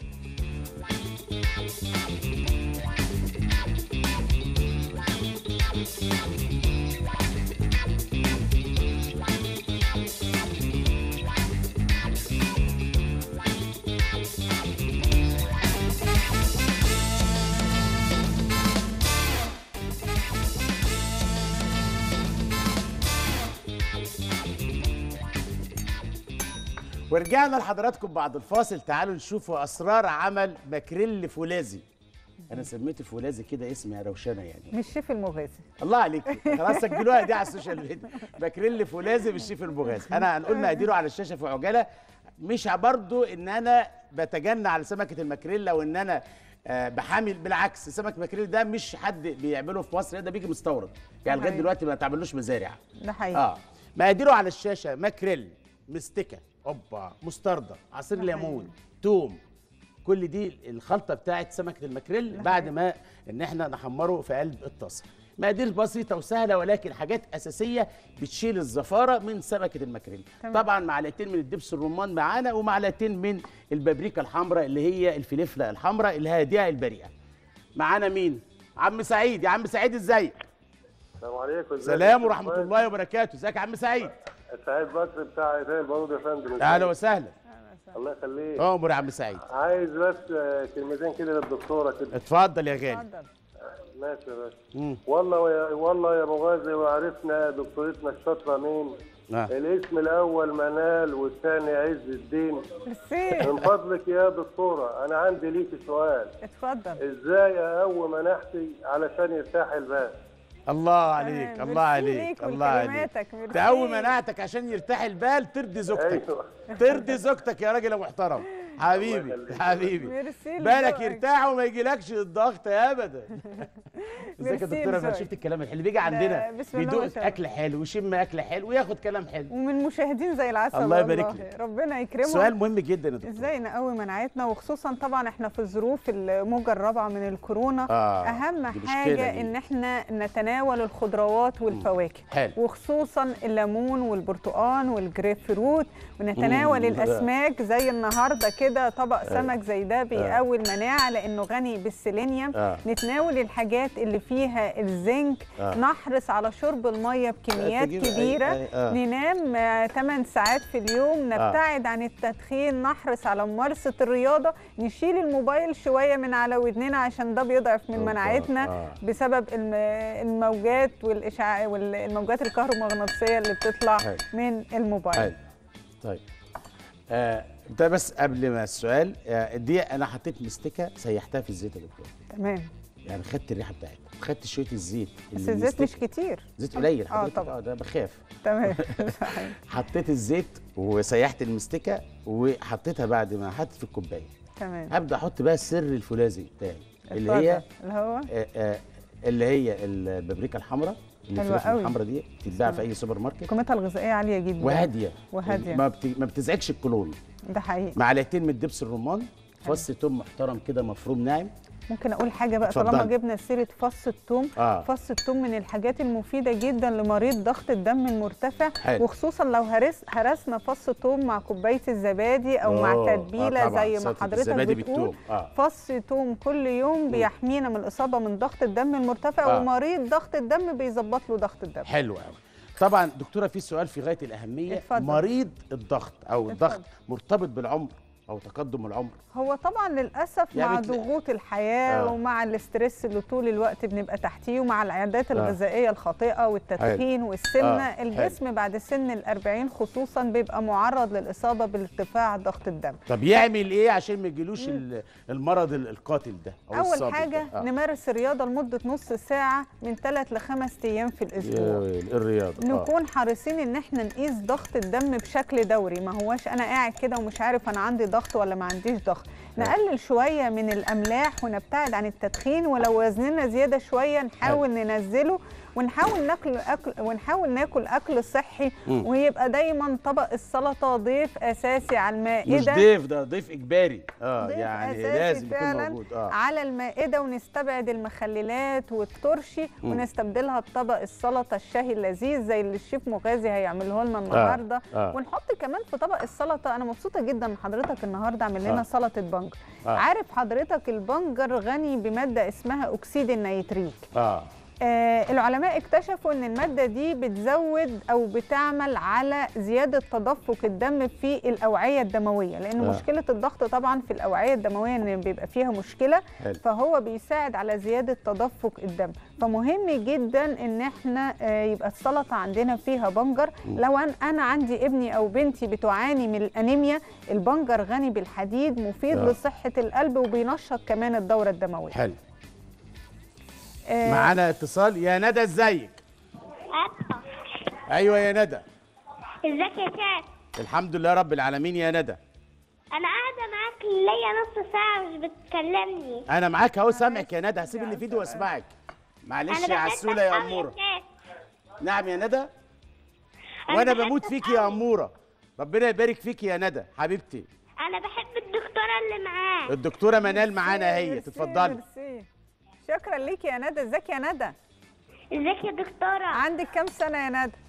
Speaker 1: ورجعنا لحضراتكم بعد الفاصل تعالوا نشوفوا اسرار عمل ماكريل فولاذي انا سميته فولاذي كده اسم يا روشنه يعني
Speaker 2: مش شيف المغازي
Speaker 1: الله عليك خلاص سجلوها دي على السوشيال ميديا ماكريل فولاذي بالشيف البوغازي انا هنقول مقاديره على الشاشه في عجاله مش برضو ان انا بتجنى على سمكه الماكريل او ان انا آه، بحامل بالعكس سمك ماكريل ده مش حد بيعمله في مصر ده بيجي مستورد يعني لغايه
Speaker 2: أيوة.
Speaker 1: دلوقتي ما تعملوش مزارع
Speaker 2: ده حقيقي
Speaker 1: اه مقاديره على الشاشه ماكريل مستكه اوبا مستردة عصير
Speaker 2: ده
Speaker 1: ليمون توم كل دي الخلطه بتاعت سمكه الماكريل بعد ما ان احنا نحمره في قلب الطاسه مقادير بسيطه وسهله ولكن حاجات اساسيه بتشيل الزفاره من سمكه الماكريل
Speaker 2: تمام.
Speaker 1: طبعا معلقتين من الدبس الرمان معانا ومعلقتين من البابريكا الحمراء اللي هي الفلفله الحمراء الهادئه البريئه معانا مين عم سعيد يا عم سعيد ازيك
Speaker 5: السلام عليكم ازيك
Speaker 1: سلام
Speaker 5: يا
Speaker 1: ورحمه
Speaker 5: أستاذ؟
Speaker 1: الله وبركاته ازيك يا عم سعيد
Speaker 5: سعيد بكر بتاع عيدان البارود يا فندم
Speaker 1: اهلا وسهلا
Speaker 5: الله يخليك
Speaker 1: امر يا عم سعيد
Speaker 5: عايز بس آه، كلمتين كده للدكتوره كده
Speaker 1: اتفضل يا غالي
Speaker 2: اتفضل
Speaker 5: ماشي يا باشا
Speaker 1: مم.
Speaker 5: والله يا والله يا مغازي وعرفنا دكتورتنا الشاطره مين
Speaker 1: آه.
Speaker 5: الاسم الاول منال والثاني عز الدين
Speaker 2: ميرسي
Speaker 5: من فضلك يا دكتوره انا عندي ليك سؤال
Speaker 2: اتفضل
Speaker 5: ازاي اقوم مناحتي علشان يرتاح البال
Speaker 1: الله عليك
Speaker 2: تمام.
Speaker 1: الله
Speaker 2: ميرسي
Speaker 1: عليك
Speaker 2: ليك
Speaker 1: الله عليك
Speaker 2: ولكلماتك، ميرسي.
Speaker 1: تقوي مناعتك عشان يرتاح البال ترضي زوجتك
Speaker 5: ايوه
Speaker 1: ترضي زوجتك يا راجل يا محترم حبيبي
Speaker 5: يخليك.
Speaker 1: حبيبي
Speaker 2: ميرسي
Speaker 1: بالك
Speaker 2: لذوقك.
Speaker 1: يرتاح وما يجيلكش الضغط ابدا ازيك يا
Speaker 2: ميرسي
Speaker 1: دكتوره انا
Speaker 2: لذوقك.
Speaker 1: شفت الكلام الحلو بيجي عندنا
Speaker 2: بسم الله ما
Speaker 1: بيدوق
Speaker 2: شاء الله.
Speaker 1: اكل حلو ويشم اكل حلو وياخد كلام حلو
Speaker 2: ومن مشاهدين زي العسل
Speaker 1: الله يبارك
Speaker 2: والله.
Speaker 1: لك.
Speaker 2: ربنا يكرمهم
Speaker 1: سؤال مهم جدا يا دكتور
Speaker 2: ازاي نقوي مناعتنا وخصوصا طبعا احنا في الظروف الموجه الرابعه من الكورونا
Speaker 1: آه،
Speaker 2: اهم
Speaker 1: دي مشكلة
Speaker 2: حاجه
Speaker 1: دي.
Speaker 2: ان احنا نتناول الخضروات والفواكه
Speaker 1: حلو.
Speaker 2: وخصوصا الليمون والبرتقال والجريب فروت ونتناول
Speaker 1: مم.
Speaker 2: الاسماك زي النهارده كده طبق سمك زي ده بيقوي المناعه لانه غني بالسيلينيوم
Speaker 1: آه.
Speaker 2: نتناول الحاجات اللي فيها الزنك
Speaker 1: آه.
Speaker 2: نحرص على شرب الميه بكميات
Speaker 1: تجيب- أي-
Speaker 2: كبيره
Speaker 1: أي- آه.
Speaker 2: ننام 8 ساعات في اليوم نبتعد عن التدخين نحرص على ممارسه الرياضه نشيل الموبايل شويه من على ودننا عشان ده بيضعف من
Speaker 1: أوبا،
Speaker 2: مناعتنا
Speaker 1: آه.
Speaker 2: بسبب الم- الموجات والاشعاع والموجات الكهرومغناطيسيه اللي بتطلع
Speaker 1: حلو.
Speaker 2: من الموبايل
Speaker 1: حلو طيب آه ده بس قبل ما السؤال آه دي انا حطيت مستكه سيحتها في الزيت يا دكتور
Speaker 2: تمام
Speaker 1: يعني خدت الريحه بتاعتها خدت شويه الزيت
Speaker 2: بس
Speaker 1: اللي
Speaker 2: الزيت مش
Speaker 1: المستك-
Speaker 2: كتير
Speaker 1: زيت قليل
Speaker 2: اه
Speaker 1: حضرتك
Speaker 2: طبعا
Speaker 1: اه ده بخاف
Speaker 2: تمام صحيح.
Speaker 1: حطيت الزيت وسيحت المستكه وحطيتها بعد ما حطيت في الكوبايه
Speaker 2: تمام
Speaker 1: هبدا احط بقى السر الفولاذي بتاعي اللي هي
Speaker 2: اتفضل. اللي هو
Speaker 1: آه آه اللي هي البابريكا الحمراء الفلفل
Speaker 2: قوي.
Speaker 1: الحمراء دي تتباع في اي سوبر ماركت
Speaker 2: قيمتها الغذائيه عاليه جدا
Speaker 1: وهاديه
Speaker 2: وهادية.
Speaker 1: ما, بت... ما بتزعجش الكولون
Speaker 2: ده حقيقي
Speaker 1: معلقتين من دبس الرمان فص توم محترم كده مفروم ناعم
Speaker 2: ممكن اقول حاجه بقى
Speaker 1: اتفضلي.
Speaker 2: طالما جبنا سيره فص الثوم
Speaker 1: آه.
Speaker 2: فص الثوم من الحاجات المفيده جدا لمريض ضغط الدم المرتفع
Speaker 1: حلو.
Speaker 2: وخصوصا لو هرس هرسنا فص ثوم مع كوبايه الزبادي او مع
Speaker 1: أوه، آه
Speaker 2: تتبيله
Speaker 1: طبعاً،
Speaker 2: زي ما
Speaker 1: سلطة
Speaker 2: حضرتك
Speaker 1: الزبادي
Speaker 2: بتقول
Speaker 1: بالثوم، آه.
Speaker 2: فص ثوم كل يوم بيحمينا من الاصابه من ضغط الدم المرتفع
Speaker 1: آه.
Speaker 2: ومريض ضغط الدم بيظبط له ضغط الدم
Speaker 1: حلو قوي طبعا دكتوره في سؤال في غايه الاهميه
Speaker 2: اتفضل.
Speaker 1: مريض الضغط او الضغط
Speaker 2: اتفضل.
Speaker 1: مرتبط بالعمر او تقدم العمر
Speaker 2: هو طبعا للاسف
Speaker 1: يعني
Speaker 2: مع
Speaker 1: بتلاقي-
Speaker 2: ضغوط الحياه
Speaker 1: آه.
Speaker 2: ومع الاسترس اللي طول الوقت بنبقى تحتيه ومع العادات الغذائيه الخاطئه والتدخين والسمنه
Speaker 1: آه، حلو.
Speaker 2: الجسم بعد سن الأربعين خصوصا بيبقى معرض للاصابه بارتفاع ضغط الدم
Speaker 1: طب يعمل ايه عشان ما يجيلوش ال- المرض ال- القاتل ده او
Speaker 2: اول
Speaker 1: الصابر
Speaker 2: حاجه
Speaker 1: ده؟ آه.
Speaker 2: نمارس الرياضه لمده نص ساعه من ثلاث لخمس ايام في الاسبوع
Speaker 1: يا- الرياضه آه.
Speaker 2: نكون حريصين ان احنا نقيس ضغط الدم بشكل دوري ما هواش انا قاعد كده ومش عارف انا عندي ضغط ولا ما عنديش ضغط نقلل شويه من الاملاح ونبتعد عن التدخين ولو وزننا زياده شويه نحاول ننزله ونحاول ناكل اكل ونحاول ناكل اكل صحي
Speaker 1: مم.
Speaker 2: ويبقى دايما طبق السلطه ضيف اساسي على المائده
Speaker 1: مش ضيف ده ضيف اجباري اه
Speaker 2: ضيف
Speaker 1: يعني
Speaker 2: أساسي
Speaker 1: لازم يكون
Speaker 2: فعلاً
Speaker 1: موجود اه
Speaker 2: على المائدة ونستبعد المخللات والترشي
Speaker 1: مم.
Speaker 2: ونستبدلها بطبق السلطة الشهي اللذيذ زي اللي الشيف مغازي هيعمله لنا النهاردة
Speaker 1: آه.
Speaker 2: ونحط كمان في طبق السلطة أنا مبسوطة جدا إن حضرتك النهاردة عامل لنا
Speaker 1: آه.
Speaker 2: سلطة بنجر
Speaker 1: آه.
Speaker 2: عارف حضرتك البنجر غني بمادة اسمها أكسيد النيتريك
Speaker 1: اه
Speaker 2: آه العلماء اكتشفوا ان الماده دي بتزود او بتعمل على زياده تدفق الدم في الاوعيه الدمويه لان
Speaker 1: آه.
Speaker 2: آه. مشكله الضغط طبعا في الاوعيه الدمويه ان بيبقى فيها مشكله
Speaker 1: حلو.
Speaker 2: فهو بيساعد على زياده تدفق الدم فمهم جدا ان احنا آه يبقى السلطه عندنا فيها بنجر لو أن انا عندي ابني او بنتي بتعاني من الانيميا البنجر غني بالحديد مفيد
Speaker 1: آه.
Speaker 2: لصحه القلب وبينشط كمان الدوره الدمويه
Speaker 1: حلو
Speaker 2: آه
Speaker 1: معانا اتصال يا ندى ازيك ايوه يا ندى
Speaker 6: ازيك يا شاف
Speaker 1: الحمد لله رب العالمين يا ندى
Speaker 6: انا قاعده معاك ليا نص ساعه مش بتكلمني
Speaker 1: انا معاك اهو سامعك يا ندى هسيب اللي في ايدي واسمعك معلش
Speaker 6: انا
Speaker 1: يا عسوله يا
Speaker 6: أوي
Speaker 1: اموره
Speaker 6: شاف.
Speaker 1: نعم يا ندى
Speaker 6: أنا
Speaker 1: وانا
Speaker 6: بحبك
Speaker 1: بموت فيكي يا
Speaker 6: أوي.
Speaker 1: اموره ربنا يبارك فيكي يا ندى حبيبتي
Speaker 6: انا بحب الدكتوره اللي معاك
Speaker 1: الدكتوره منال معانا اهي
Speaker 2: ميرسي،
Speaker 1: تتفضلي
Speaker 2: ميرسي. شكرا ليك يا ندى ازيك يا ندى
Speaker 6: ازيك يا دكتوره
Speaker 2: عندك كام سنه يا ندى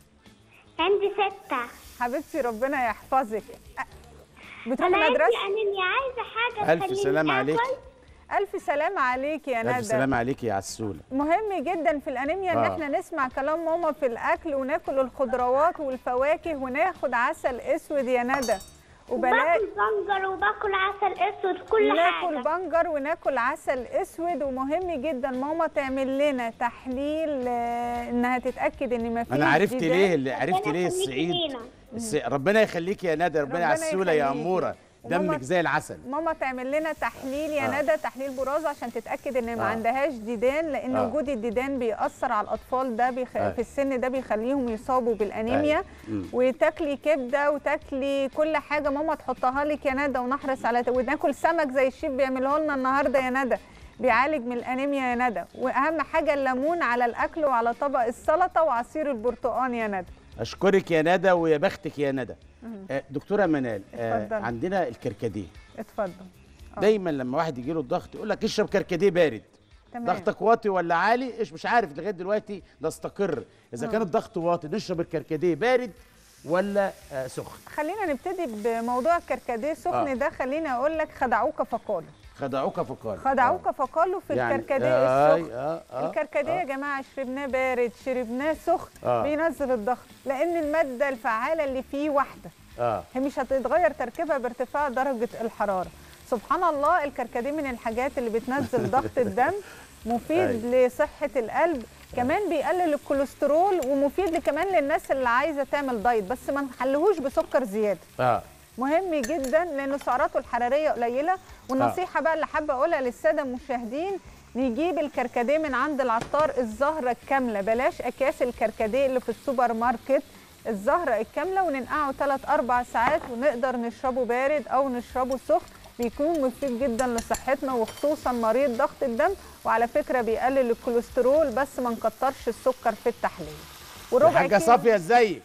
Speaker 6: عندي ستة
Speaker 2: حبيبتي ربنا يحفظك أ- بتروحي
Speaker 6: انا عندي
Speaker 2: مدرسه
Speaker 6: انيميا عايزه حاجه
Speaker 1: ألف
Speaker 6: تخليني
Speaker 1: سلام عليك.
Speaker 6: آكل.
Speaker 2: الف سلام عليك يا ندى
Speaker 1: الف سلام عليكي يا عسوله
Speaker 2: مهم جدا في الانيميا ان
Speaker 1: آه.
Speaker 2: احنا نسمع كلام ماما في الاكل وناكل الخضروات والفواكه وناخد عسل اسود يا ندى وبلاقي
Speaker 6: باكل بنجر وباكل عسل اسود كل
Speaker 2: ناكل
Speaker 6: حاجه
Speaker 2: بنجر وناكل عسل اسود ومهم جدا ماما تعمل لنا تحليل آه، انها تتاكد ان ما فيش
Speaker 1: انا عرفت
Speaker 2: ديدان.
Speaker 1: ليه اللي عرفت
Speaker 6: ربنا
Speaker 1: ليه
Speaker 6: يخليكي
Speaker 1: الصعيد
Speaker 6: لينا.
Speaker 1: الس... ربنا يخليكي يا ندى ربنا
Speaker 2: ربنا
Speaker 1: عسوله يا
Speaker 2: يخليكي.
Speaker 1: اموره
Speaker 2: وماما-
Speaker 1: دمك زي العسل
Speaker 2: ماما تعمل لنا تحليل يا
Speaker 1: آه.
Speaker 2: ندى تحليل براز عشان تتاكد ان ما
Speaker 1: آه.
Speaker 2: عندهاش ديدان لان
Speaker 1: آه.
Speaker 2: وجود الديدان بيأثر على الاطفال ده بيخ...
Speaker 1: أيوة.
Speaker 2: في السن ده بيخليهم يصابوا بالانيميا
Speaker 1: أيوة. مم.
Speaker 2: وتاكلي كبده وتاكلي كل حاجه ماما تحطها لك يا ندى ونحرص على وناكل سمك زي الشيف بيعمله لنا النهارده يا ندى بيعالج من الانيميا يا ندى واهم حاجه الليمون على الاكل وعلى طبق السلطه وعصير البرتقال يا ندى
Speaker 1: اشكرك يا ندى ويا بختك يا ندى آه، دكتوره منال آه
Speaker 2: اتفضل.
Speaker 1: عندنا الكركديه
Speaker 2: اتفضل آه.
Speaker 1: دايما لما واحد يجي له الضغط يقول لك اشرب كركديه بارد
Speaker 2: تمام.
Speaker 1: ضغطك واطي ولا عالي ايش مش عارف لغايه دلوقتي نستقر اذا كان الضغط واطي نشرب الكركديه بارد ولا آه سخن
Speaker 2: خلينا نبتدي بموضوع الكركديه سخن
Speaker 1: آه.
Speaker 2: ده خليني اقول لك خدعوك فقالوا
Speaker 1: خدعوك فقال
Speaker 2: خدعوك فقالوا في
Speaker 1: يعني
Speaker 2: الكركديه
Speaker 1: آه
Speaker 2: السخن
Speaker 1: آه آه
Speaker 2: الكركديه يا
Speaker 1: آه.
Speaker 2: جماعه شربناه بارد شربناه سخن
Speaker 1: آه.
Speaker 2: بينزل الضغط لان الماده الفعاله اللي فيه واحده
Speaker 1: اه
Speaker 2: هي مش هتتغير تركيبها بارتفاع درجه الحراره سبحان الله الكركديه من الحاجات اللي بتنزل ضغط الدم مفيد لصحه القلب كمان بيقلل الكوليسترول ومفيد كمان للناس اللي عايزه تعمل دايت بس ما نحلهوش بسكر زياده
Speaker 1: اه
Speaker 2: مهم جدا لان سعراته الحراريه قليله والنصيحه بقى اللي حابه اقولها للساده المشاهدين نجيب الكركديه من عند العطار الزهره الكامله بلاش اكياس الكركديه اللي في السوبر ماركت الزهره الكامله وننقعه 3 4 ساعات ونقدر نشربه بارد او نشربه سخن بيكون مفيد جدا لصحتنا وخصوصا مريض ضغط الدم وعلى فكره بيقلل الكوليسترول بس ما نكترش السكر في التحليه وربع
Speaker 1: حاجه
Speaker 2: كيلو
Speaker 1: صافيه ازيك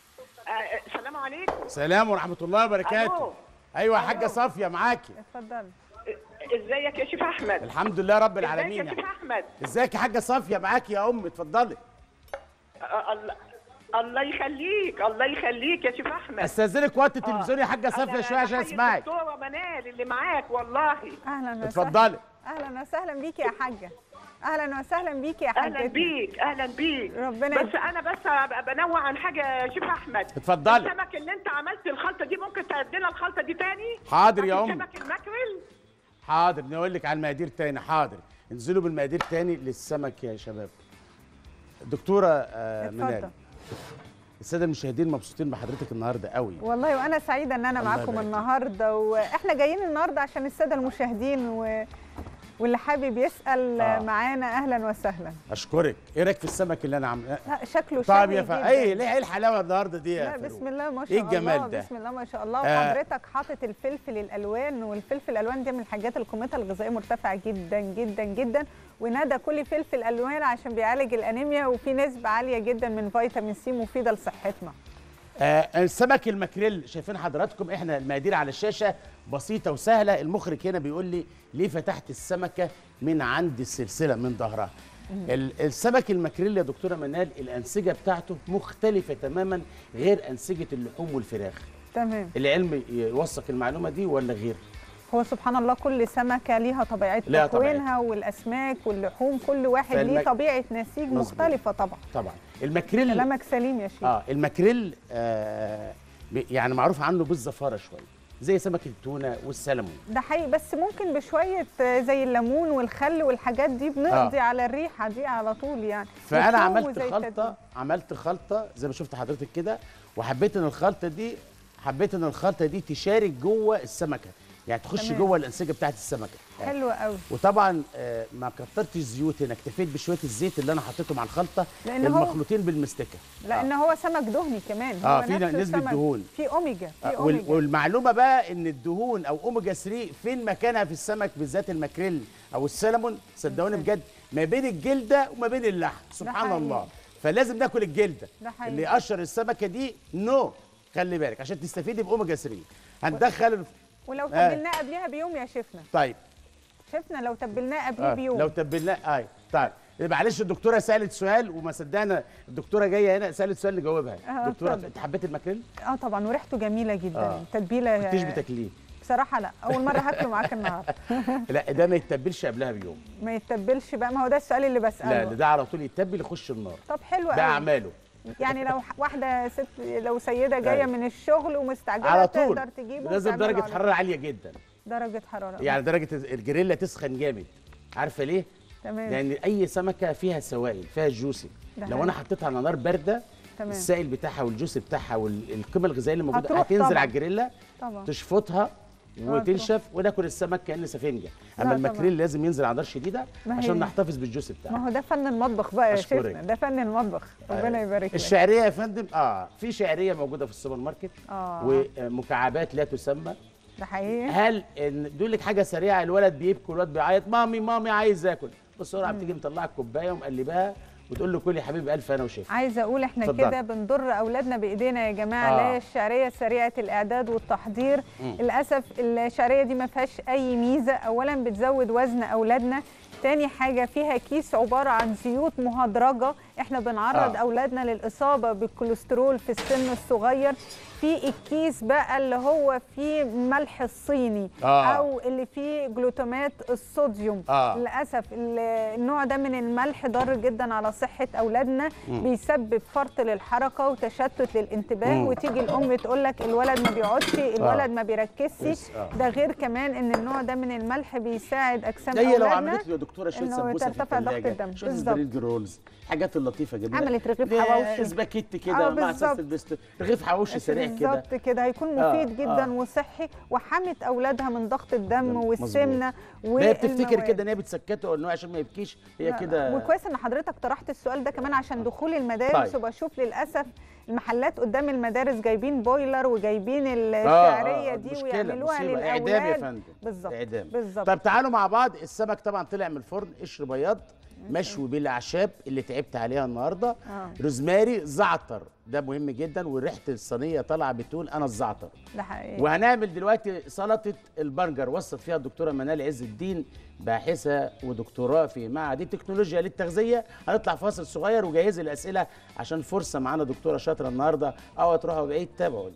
Speaker 7: آه، السلام عليكم
Speaker 1: سلام ورحمه الله وبركاته
Speaker 7: ألو.
Speaker 1: ايوه يا حاجه
Speaker 7: ألو.
Speaker 1: صافيه معاكي
Speaker 2: اتفضل
Speaker 7: ازيك يا شيخ احمد
Speaker 1: الحمد لله رب
Speaker 7: ازيك
Speaker 1: العالمين
Speaker 7: يا شيخ احمد
Speaker 1: ازيك يا حاجه صافيه معاكي يا ام اتفضلي
Speaker 7: آه، الله الله يخليك الله يخليك يا شيخ احمد
Speaker 1: استاذنك وقت التلفزيون يا حاجه صافيه
Speaker 7: أنا-
Speaker 1: شويه عشان
Speaker 7: أنا
Speaker 1: اسمعك
Speaker 7: الدكتوره منال اللي معاك والله
Speaker 2: اهلا وسهلا
Speaker 1: اتفضلي
Speaker 2: اهلا وسهلا بيكي يا حاجه اهلا وسهلا بيكي يا حاجه
Speaker 7: اهلا بيك اهلا بيك
Speaker 2: ربنا
Speaker 7: بس انا بس ب- بنوع عن حاجه يا شيخ احمد
Speaker 1: اتفضلي.
Speaker 7: السمك اللي انت عملت الخلطه دي ممكن تعدلنا الخلطه دي تاني
Speaker 1: حاضر يا
Speaker 7: بتاعت
Speaker 1: أم.
Speaker 7: السمك الماكريل
Speaker 1: حاضر نقول لك على المقادير تاني حاضر انزلوا بالمقادير تاني للسمك يا شباب دكتوره آه
Speaker 2: اتفضل.
Speaker 1: منال الساده المشاهدين مبسوطين بحضرتك النهارده قوي
Speaker 2: والله وانا سعيده ان انا
Speaker 1: الله
Speaker 2: معاكم
Speaker 1: يبارك.
Speaker 2: النهارده واحنا جايين النهارده عشان الساده المشاهدين و... واللي حابب يسال
Speaker 1: آه.
Speaker 2: معانا اهلا وسهلا
Speaker 1: اشكرك ايه رايك في السمك اللي انا عامله
Speaker 2: لا شكله
Speaker 1: طيب
Speaker 2: شهي
Speaker 1: يا
Speaker 2: جدا
Speaker 1: فا ايه ليه ايه الحلاوه النهارده دي يا
Speaker 2: لا
Speaker 1: فاروق؟
Speaker 2: بسم الله ما شاء
Speaker 1: ايه
Speaker 2: الله
Speaker 1: الجمال ده
Speaker 2: بسم الله ما شاء الله
Speaker 1: آه.
Speaker 2: وحضرتك حاطط الفلفل الالوان والفلفل الالوان دي من الحاجات اللي قيمتها الغذائيه مرتفعه جدا جدا جدا وندى كل فلفل الوان عشان بيعالج الانيميا وفي نسبه عاليه جدا من فيتامين سي مفيده لصحتنا
Speaker 1: آه السمك الماكريل شايفين حضراتكم احنا المقادير على الشاشه بسيطه وسهله المخرج هنا بيقول لي ليه فتحت السمكه من عند السلسله من ظهرها ال- السمك الماكريل يا دكتوره منال الانسجه بتاعته مختلفه تماما غير انسجه اللحوم والفراخ
Speaker 2: تمام
Speaker 1: العلم يوثق المعلومه دي ولا غير
Speaker 2: هو سبحان الله كل سمكه ليها طبيعه
Speaker 1: ليها
Speaker 2: تكوينها والاسماك واللحوم كل واحد ليه
Speaker 1: فالمك-
Speaker 2: طبيعه نسيج
Speaker 1: مظبوط.
Speaker 2: مختلفه طبعا
Speaker 1: طبعا الماكريل
Speaker 2: كلامك سليم يا شيخ
Speaker 1: اه الماكريل آه ب- يعني معروف عنه بالزفاره شويه زي سمك التونه والسلمون
Speaker 2: ده حقيقي بس ممكن بشويه آه، زي الليمون والخل والحاجات دي بنقضي
Speaker 1: آه.
Speaker 2: على الريحه دي على طول يعني
Speaker 1: فانا
Speaker 2: والثوم
Speaker 1: عملت
Speaker 2: وزي
Speaker 1: خلطه
Speaker 2: التتبيل.
Speaker 1: عملت خلطه زي ما شفت حضرتك كده وحبيت ان الخلطه دي حبيت ان الخلطه دي تشارك جوه السمكه يعني تخش
Speaker 2: تمام.
Speaker 1: جوه الانسجه بتاعت السمكه يعني
Speaker 2: حلو قوي
Speaker 1: وطبعا آه، ما كترتش زيوت هنا اكتفيت بشويه الزيت اللي انا حطيته مع الخلطه
Speaker 2: لأن هو-
Speaker 1: المخلوطين بالمستكه
Speaker 2: لان هو سمك دهني كمان
Speaker 1: آه،
Speaker 2: هو
Speaker 1: في
Speaker 2: نفسه
Speaker 1: نسبة
Speaker 2: سمك-
Speaker 1: دهون.
Speaker 2: في اوميجا في
Speaker 1: آه، وال-
Speaker 2: اوميجا
Speaker 1: والمعلومه بقى ان الدهون او اوميجا 3 فين مكانها في السمك بالذات الماكريل او السلمون صدقوني بجد ما بين الجلده وما بين اللحم سبحان
Speaker 2: حقيقي.
Speaker 1: الله فلازم ناكل الجلده
Speaker 2: ده حقيقي.
Speaker 1: اللي يقشر السمكه دي نو خلي بالك عشان تستفيدي باوميجا 3 هندخل الف-
Speaker 2: ولو
Speaker 1: آه.
Speaker 2: تبلناه قبلها بيوم يا شيفنا
Speaker 1: طيب
Speaker 2: شفنا لو تبلناه قبليه
Speaker 1: آه.
Speaker 2: بيوم
Speaker 1: لو تبلناه اي طيب معلش الدكتوره سالت سؤال وما صدقنا الدكتوره جايه هنا سالت سؤال نجاوبها
Speaker 2: آه،
Speaker 1: دكتوره
Speaker 2: اتفضل.
Speaker 1: انت حبيت الماكريل
Speaker 2: اه طبعا وريحته جميله جدا
Speaker 1: آه.
Speaker 2: التتبيله
Speaker 1: كنتيش بتاكليه
Speaker 2: بصراحه لا اول مره هاكله معاك النهارده
Speaker 1: لا ده ما يتبلش قبلها بيوم
Speaker 2: ما يتبلش بقى ما هو ده السؤال اللي بساله
Speaker 1: لا ده, ده على طول يتبل يخش النار
Speaker 2: طب حلو
Speaker 1: ده
Speaker 2: قوي
Speaker 1: اعماله
Speaker 2: يعني لو ح- واحده ست لو سيده جايه
Speaker 1: أيوة.
Speaker 2: من الشغل ومستعجله
Speaker 1: على طول
Speaker 2: تقدر تجيبه
Speaker 1: لازم
Speaker 2: وتعمله
Speaker 1: درجه
Speaker 2: على
Speaker 1: حراره عاليه جدا
Speaker 2: درجه حراره
Speaker 1: يعني درجه الجريلا تسخن جامد عارفه ليه
Speaker 2: تمام
Speaker 1: لان اي سمكه فيها سوائل فيها جوسي
Speaker 2: ده
Speaker 1: لو
Speaker 2: حقيقي.
Speaker 1: انا حطيتها على نار بارده
Speaker 2: تمام
Speaker 1: السائل بتاعها والجوس بتاعها والقيمه الغذائيه اللي موجوده
Speaker 2: هتروح
Speaker 1: هتنزل
Speaker 2: طبعاً.
Speaker 1: على الجريلا
Speaker 2: طبعا
Speaker 1: تشفطها
Speaker 2: هتروح.
Speaker 1: وتنشف وناكل السمك كانه سفنجه
Speaker 2: لا
Speaker 1: اما
Speaker 2: طبعاً.
Speaker 1: الماكريل لازم ينزل على نار شديده
Speaker 2: ما
Speaker 1: عشان
Speaker 2: هي-
Speaker 1: نحتفظ بالجوس بتاعه
Speaker 2: ما هو ده فن المطبخ بقى يا
Speaker 1: أشكرك.
Speaker 2: شيفنا ده فن المطبخ ربنا يبارك لك
Speaker 1: الشعريه يا فندم اه في شعريه موجوده في السوبر ماركت
Speaker 2: اه
Speaker 1: ومكعبات لا تسمى
Speaker 2: ده حقيقي
Speaker 1: هل ان دول لك حاجه سريعه الولد بيبكي والولد بيعيط مامي مامي عايز اكل بسرعه بتيجي مطلعه الكوبايه ومقلباها وتقول له كل يا حبيبي الف انا وشيف
Speaker 2: عايزه اقول احنا
Speaker 1: اتفضل.
Speaker 2: كده بنضر اولادنا بايدينا يا جماعه
Speaker 1: آه.
Speaker 2: اللي هي الشعريه سريعه الاعداد والتحضير
Speaker 1: مم.
Speaker 2: للاسف الشعريه دي ما فيهاش اي ميزه اولا بتزود وزن اولادنا تاني حاجة فيها كيس عبارة عن زيوت مهدرجة احنا بنعرض
Speaker 1: آه.
Speaker 2: آه. أولادنا للإصابة بالكوليسترول في السن الصغير في الكيس بقى اللي هو فيه ملح الصيني
Speaker 1: آه.
Speaker 2: أو اللي فيه جلوتامات الصوديوم
Speaker 1: آه.
Speaker 2: للاسف ال- النوع ده من الملح ضار جدا على صحه اولادنا بيسبب فرط للحركه وتشتت للانتباه
Speaker 1: مم.
Speaker 2: وتيجي الام تقول لك الولد ما بيقعدش الولد ما بيركزش
Speaker 1: بس، آه.
Speaker 2: ده غير كمان ان النوع ده من الملح بيساعد اجسام
Speaker 1: هي لو
Speaker 2: اولادنا
Speaker 1: عملت له يا دكتوره شويه
Speaker 2: إنه
Speaker 1: سمبوسه في
Speaker 2: ترتفع ضغط
Speaker 1: الثلاجه
Speaker 2: الدم.
Speaker 1: شويه
Speaker 2: بالظبط.
Speaker 1: سبرينج رولز الحاجات اللطيفه جميله
Speaker 2: عملت رغيف
Speaker 1: ده
Speaker 2: حواوشي.
Speaker 1: سباكيتي
Speaker 2: آه،
Speaker 1: كده مع
Speaker 2: بالظبط.
Speaker 1: صلصه البيستو رغيف حواوشي سريع كده
Speaker 2: بالظبط كده هيكون
Speaker 1: آه،
Speaker 2: مفيد جدا
Speaker 1: آه.
Speaker 2: وصحي وحمت اولادها من ضغط الدم
Speaker 1: مظبوط.
Speaker 2: والسمنه
Speaker 1: هي بتفتكر
Speaker 2: والمواد.
Speaker 1: كده ان هي بتسكته ان هو عشان ما يبكيش هي
Speaker 2: لا،
Speaker 1: كده
Speaker 2: وكويس ان حضرتك طرحت السؤال ده كمان عشان دخول المدارس
Speaker 1: طيب.
Speaker 2: وبشوف للاسف المحلات قدام المدارس جايبين بويلر وجايبين
Speaker 1: آه،
Speaker 2: الشعريه
Speaker 1: آه،
Speaker 2: دي
Speaker 1: مشكلة،
Speaker 2: ويعملوها
Speaker 1: مصيبة.
Speaker 2: للاولاد
Speaker 1: اعدام يا فندم
Speaker 2: بالظبط
Speaker 1: اعدام
Speaker 2: بالظبط
Speaker 1: طب تعالوا مع بعض السمك طبعا طلع من الفرن قشر بياض مشوي بالاعشاب اللي تعبت عليها النهارده
Speaker 2: آه.
Speaker 1: روزماري زعتر ده مهم جدا وريحه الصينيه طالعه بتقول انا الزعتر
Speaker 2: ده حقيقي
Speaker 1: وهنعمل دلوقتي سلطه البرجر وصت فيها الدكتوره منال عز الدين باحثه ودكتوراه في معهد التكنولوجيا للتغذيه هنطلع فاصل صغير وجهزي الاسئله عشان فرصه معانا دكتوره شاطره النهارده او تروحوا بعيد تابعوني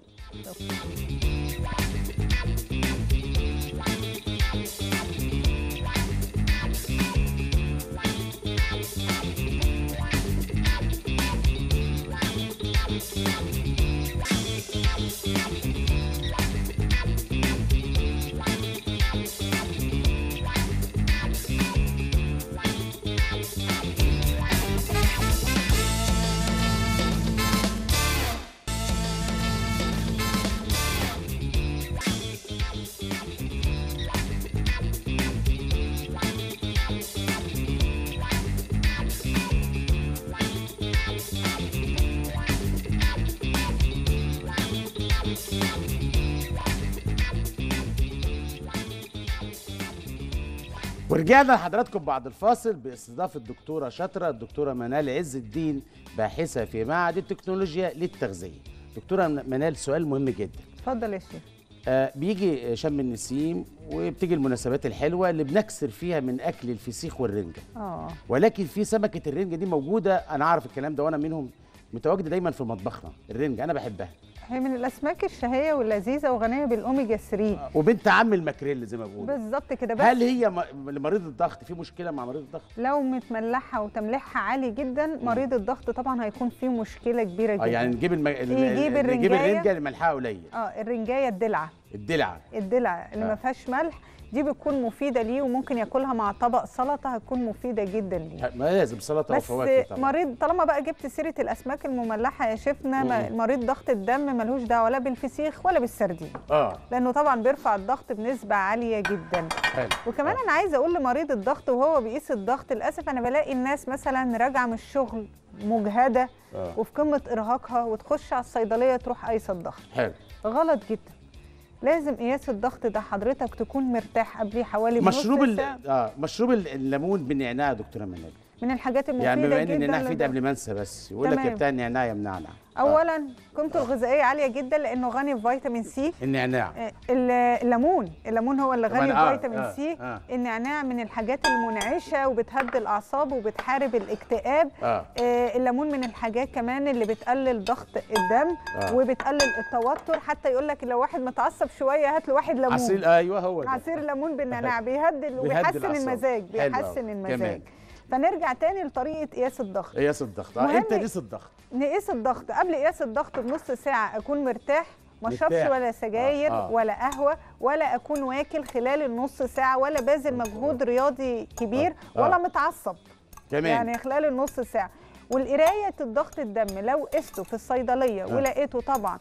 Speaker 1: ورجعنا لحضراتكم بعد الفاصل باستضافه الدكتوره شاطره الدكتوره منال عز الدين باحثه في معهد التكنولوجيا للتغذيه دكتوره منال سؤال مهم جدا
Speaker 2: اتفضل يا شيخ
Speaker 1: آه بيجي شم النسيم وبتيجي المناسبات الحلوه اللي بنكسر فيها من اكل الفسيخ والرنجه
Speaker 2: اه
Speaker 1: ولكن في سمكه الرنجه دي موجوده انا اعرف الكلام ده وانا منهم متواجده دايما في مطبخنا الرنجه انا بحبها
Speaker 2: هي من الاسماك الشهيه واللذيذه وغنيه بالاوميجا 3
Speaker 1: وبنت عم الماكريل زي ما بقول
Speaker 2: بالظبط كده بس
Speaker 1: هل هي م- لمريض الضغط في مشكله مع مريض الضغط
Speaker 2: لو متملحه وتمليحها عالي جدا مريض الضغط طبعا هيكون فيه مشكله كبيره جدا
Speaker 1: اه يعني نجيب الم... ال-
Speaker 2: يجيب
Speaker 1: ال- نجيب
Speaker 2: الرنجاية.
Speaker 1: الرنجه اللي ملحها قليل
Speaker 2: اه الرنجايه الدلعه
Speaker 1: الدلع
Speaker 2: الدلع اللي
Speaker 1: آه.
Speaker 2: ما فيهاش ملح دي بتكون مفيده ليه وممكن ياكلها مع طبق سلطه هتكون مفيده جدا ليه
Speaker 1: ما لازم سلطه
Speaker 2: بس
Speaker 1: وفواكه طبعا
Speaker 2: مريض طالما بقى جبت سيره الاسماك المملحه يا شيفنا ما- مريض ضغط الدم ملوش دعوه لا بالفسيخ ولا بالسردين
Speaker 1: اه
Speaker 2: لانه طبعا بيرفع الضغط بنسبه عاليه جدا
Speaker 1: حلو
Speaker 2: وكمان انا عايزه اقول لمريض الضغط وهو بيقيس الضغط للاسف انا بلاقي الناس مثلا راجعه من الشغل مجهده
Speaker 1: آه.
Speaker 2: وفي قمه ارهاقها وتخش على الصيدليه تروح قايسه الضغط
Speaker 1: حلو
Speaker 2: غلط جدا لازم قياس الضغط ده حضرتك تكون مرتاح قبليه حوالي بنص
Speaker 1: مشروب ال...
Speaker 2: ساعة.
Speaker 1: اه مشروب ال- الليمون بالنعناع يا دكتوره منال
Speaker 2: من الحاجات المفيده
Speaker 1: يعني بما ان
Speaker 2: جدا
Speaker 1: النعناع فيه ده
Speaker 2: للضغط.
Speaker 1: قبل ما انسى بس يقول لك يا
Speaker 2: تمام.
Speaker 1: بتاع النعناع يا منعنع آه.
Speaker 2: اولا قيمته الغذائيه عاليه جدا لانه غني بفيتامين سي
Speaker 1: النعناع
Speaker 2: آه، ال- الليمون الليمون هو اللي غني
Speaker 1: طبعاً، آه،
Speaker 2: بفيتامين
Speaker 1: آه،
Speaker 2: سي
Speaker 1: آه.
Speaker 2: النعناع من الحاجات المنعشه وبتهدي الاعصاب وبتحارب الاكتئاب
Speaker 1: اه
Speaker 2: آه، الليمون من الحاجات كمان اللي بتقلل ضغط الدم
Speaker 1: آه.
Speaker 2: وبتقلل التوتر حتى يقول لك لو واحد متعصب شويه هات له واحد ليمون
Speaker 1: عصير ايوه هو ده
Speaker 2: عصير ليمون بالنعناع بيهدي وبيحسن
Speaker 1: الأعصاب.
Speaker 2: المزاج
Speaker 1: حلو
Speaker 2: بيحسن
Speaker 1: أوي.
Speaker 2: المزاج
Speaker 1: كمان.
Speaker 2: فنرجع تاني لطريقه قياس الضغط
Speaker 1: قياس الضغط اه
Speaker 2: مهم-
Speaker 1: امتى قيس الضغط
Speaker 2: نقيس الضغط قبل قياس الضغط بنص ساعه اكون مرتاح ما اشربش
Speaker 1: مرتاح.
Speaker 2: ولا سجاير
Speaker 1: آه، آه.
Speaker 2: ولا قهوه ولا اكون واكل خلال النص ساعه ولا باذل مجهود رياضي كبير
Speaker 1: آه.
Speaker 2: ولا متعصب
Speaker 1: كمان
Speaker 2: يعني خلال النص ساعه والقرايه الضغط الدم لو قسته في الصيدليه
Speaker 1: آه.
Speaker 2: ولقيته طبعا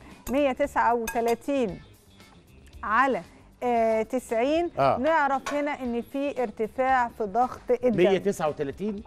Speaker 2: 139 على آه 90
Speaker 1: آه.
Speaker 2: نعرف هنا ان في ارتفاع في ضغط الدم
Speaker 1: 139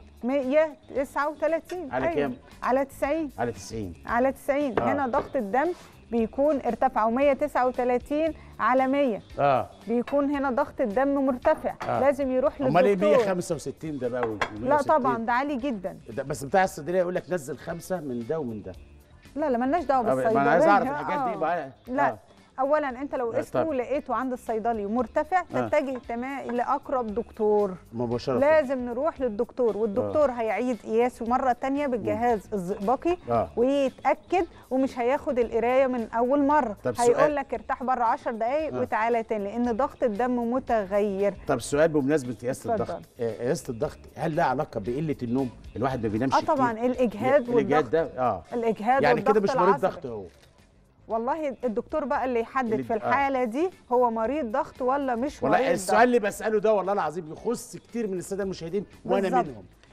Speaker 2: 139
Speaker 1: على كام؟
Speaker 2: على 90
Speaker 1: على 90
Speaker 2: على 90
Speaker 1: آه.
Speaker 2: هنا ضغط الدم بيكون ارتفع و139 على 100
Speaker 1: اه
Speaker 2: بيكون هنا ضغط الدم مرتفع
Speaker 1: آه.
Speaker 2: لازم يروح
Speaker 1: امال ايه
Speaker 2: للدكتور
Speaker 1: 165 ده بقى و-
Speaker 2: لا
Speaker 1: 160.
Speaker 2: طبعا ده عالي جدا
Speaker 1: ده بس بتاع الصيدليه يقول لك نزل خمسه من ده ومن ده
Speaker 2: لا لا مالناش دعوه
Speaker 1: آه،
Speaker 2: بالصيدليه
Speaker 1: ما انا عايز اعرف
Speaker 2: آه.
Speaker 1: الحاجات دي بقى
Speaker 2: لا
Speaker 1: آه.
Speaker 2: اولا انت لو
Speaker 1: لا،
Speaker 2: قسته
Speaker 1: طب.
Speaker 2: ولقيته عند الصيدلي مرتفع تتجه تمام لاقرب دكتور
Speaker 1: مباشره
Speaker 2: لازم نروح للدكتور والدكتور هيعيد قياسه مره تانية بالجهاز الزئبقي
Speaker 1: آه.
Speaker 2: ويتاكد ومش هياخد القرايه من اول مره
Speaker 1: طب سؤال.
Speaker 2: هيقول لك ارتاح بره 10 دقائق
Speaker 1: آه.
Speaker 2: وتعالى تاني لان ضغط الدم متغير
Speaker 1: طب السؤال بمناسبه قياس
Speaker 2: اتفضل.
Speaker 1: الضغط آه، قياس الضغط هل لها علاقه بقله النوم الواحد ما بينامش
Speaker 2: اه
Speaker 1: كتير
Speaker 2: طبعا الاجهاد
Speaker 1: الاجهاد
Speaker 2: والضغط
Speaker 1: ده اه
Speaker 2: الاجهاد
Speaker 1: يعني كده
Speaker 2: والضغط
Speaker 1: مش مريض
Speaker 2: العصبي.
Speaker 1: ضغط هو
Speaker 2: والله الدكتور بقى اللي يحدد
Speaker 1: اللي-
Speaker 2: في
Speaker 1: آه.
Speaker 2: الحاله دي هو مريض ضغط ولا مش
Speaker 1: والله
Speaker 2: مريض
Speaker 1: السؤال
Speaker 2: ضغط
Speaker 1: اللي بساله ده والله العظيم يخص كتير من الساده المشاهدين وانا
Speaker 2: بالظبط.
Speaker 1: منهم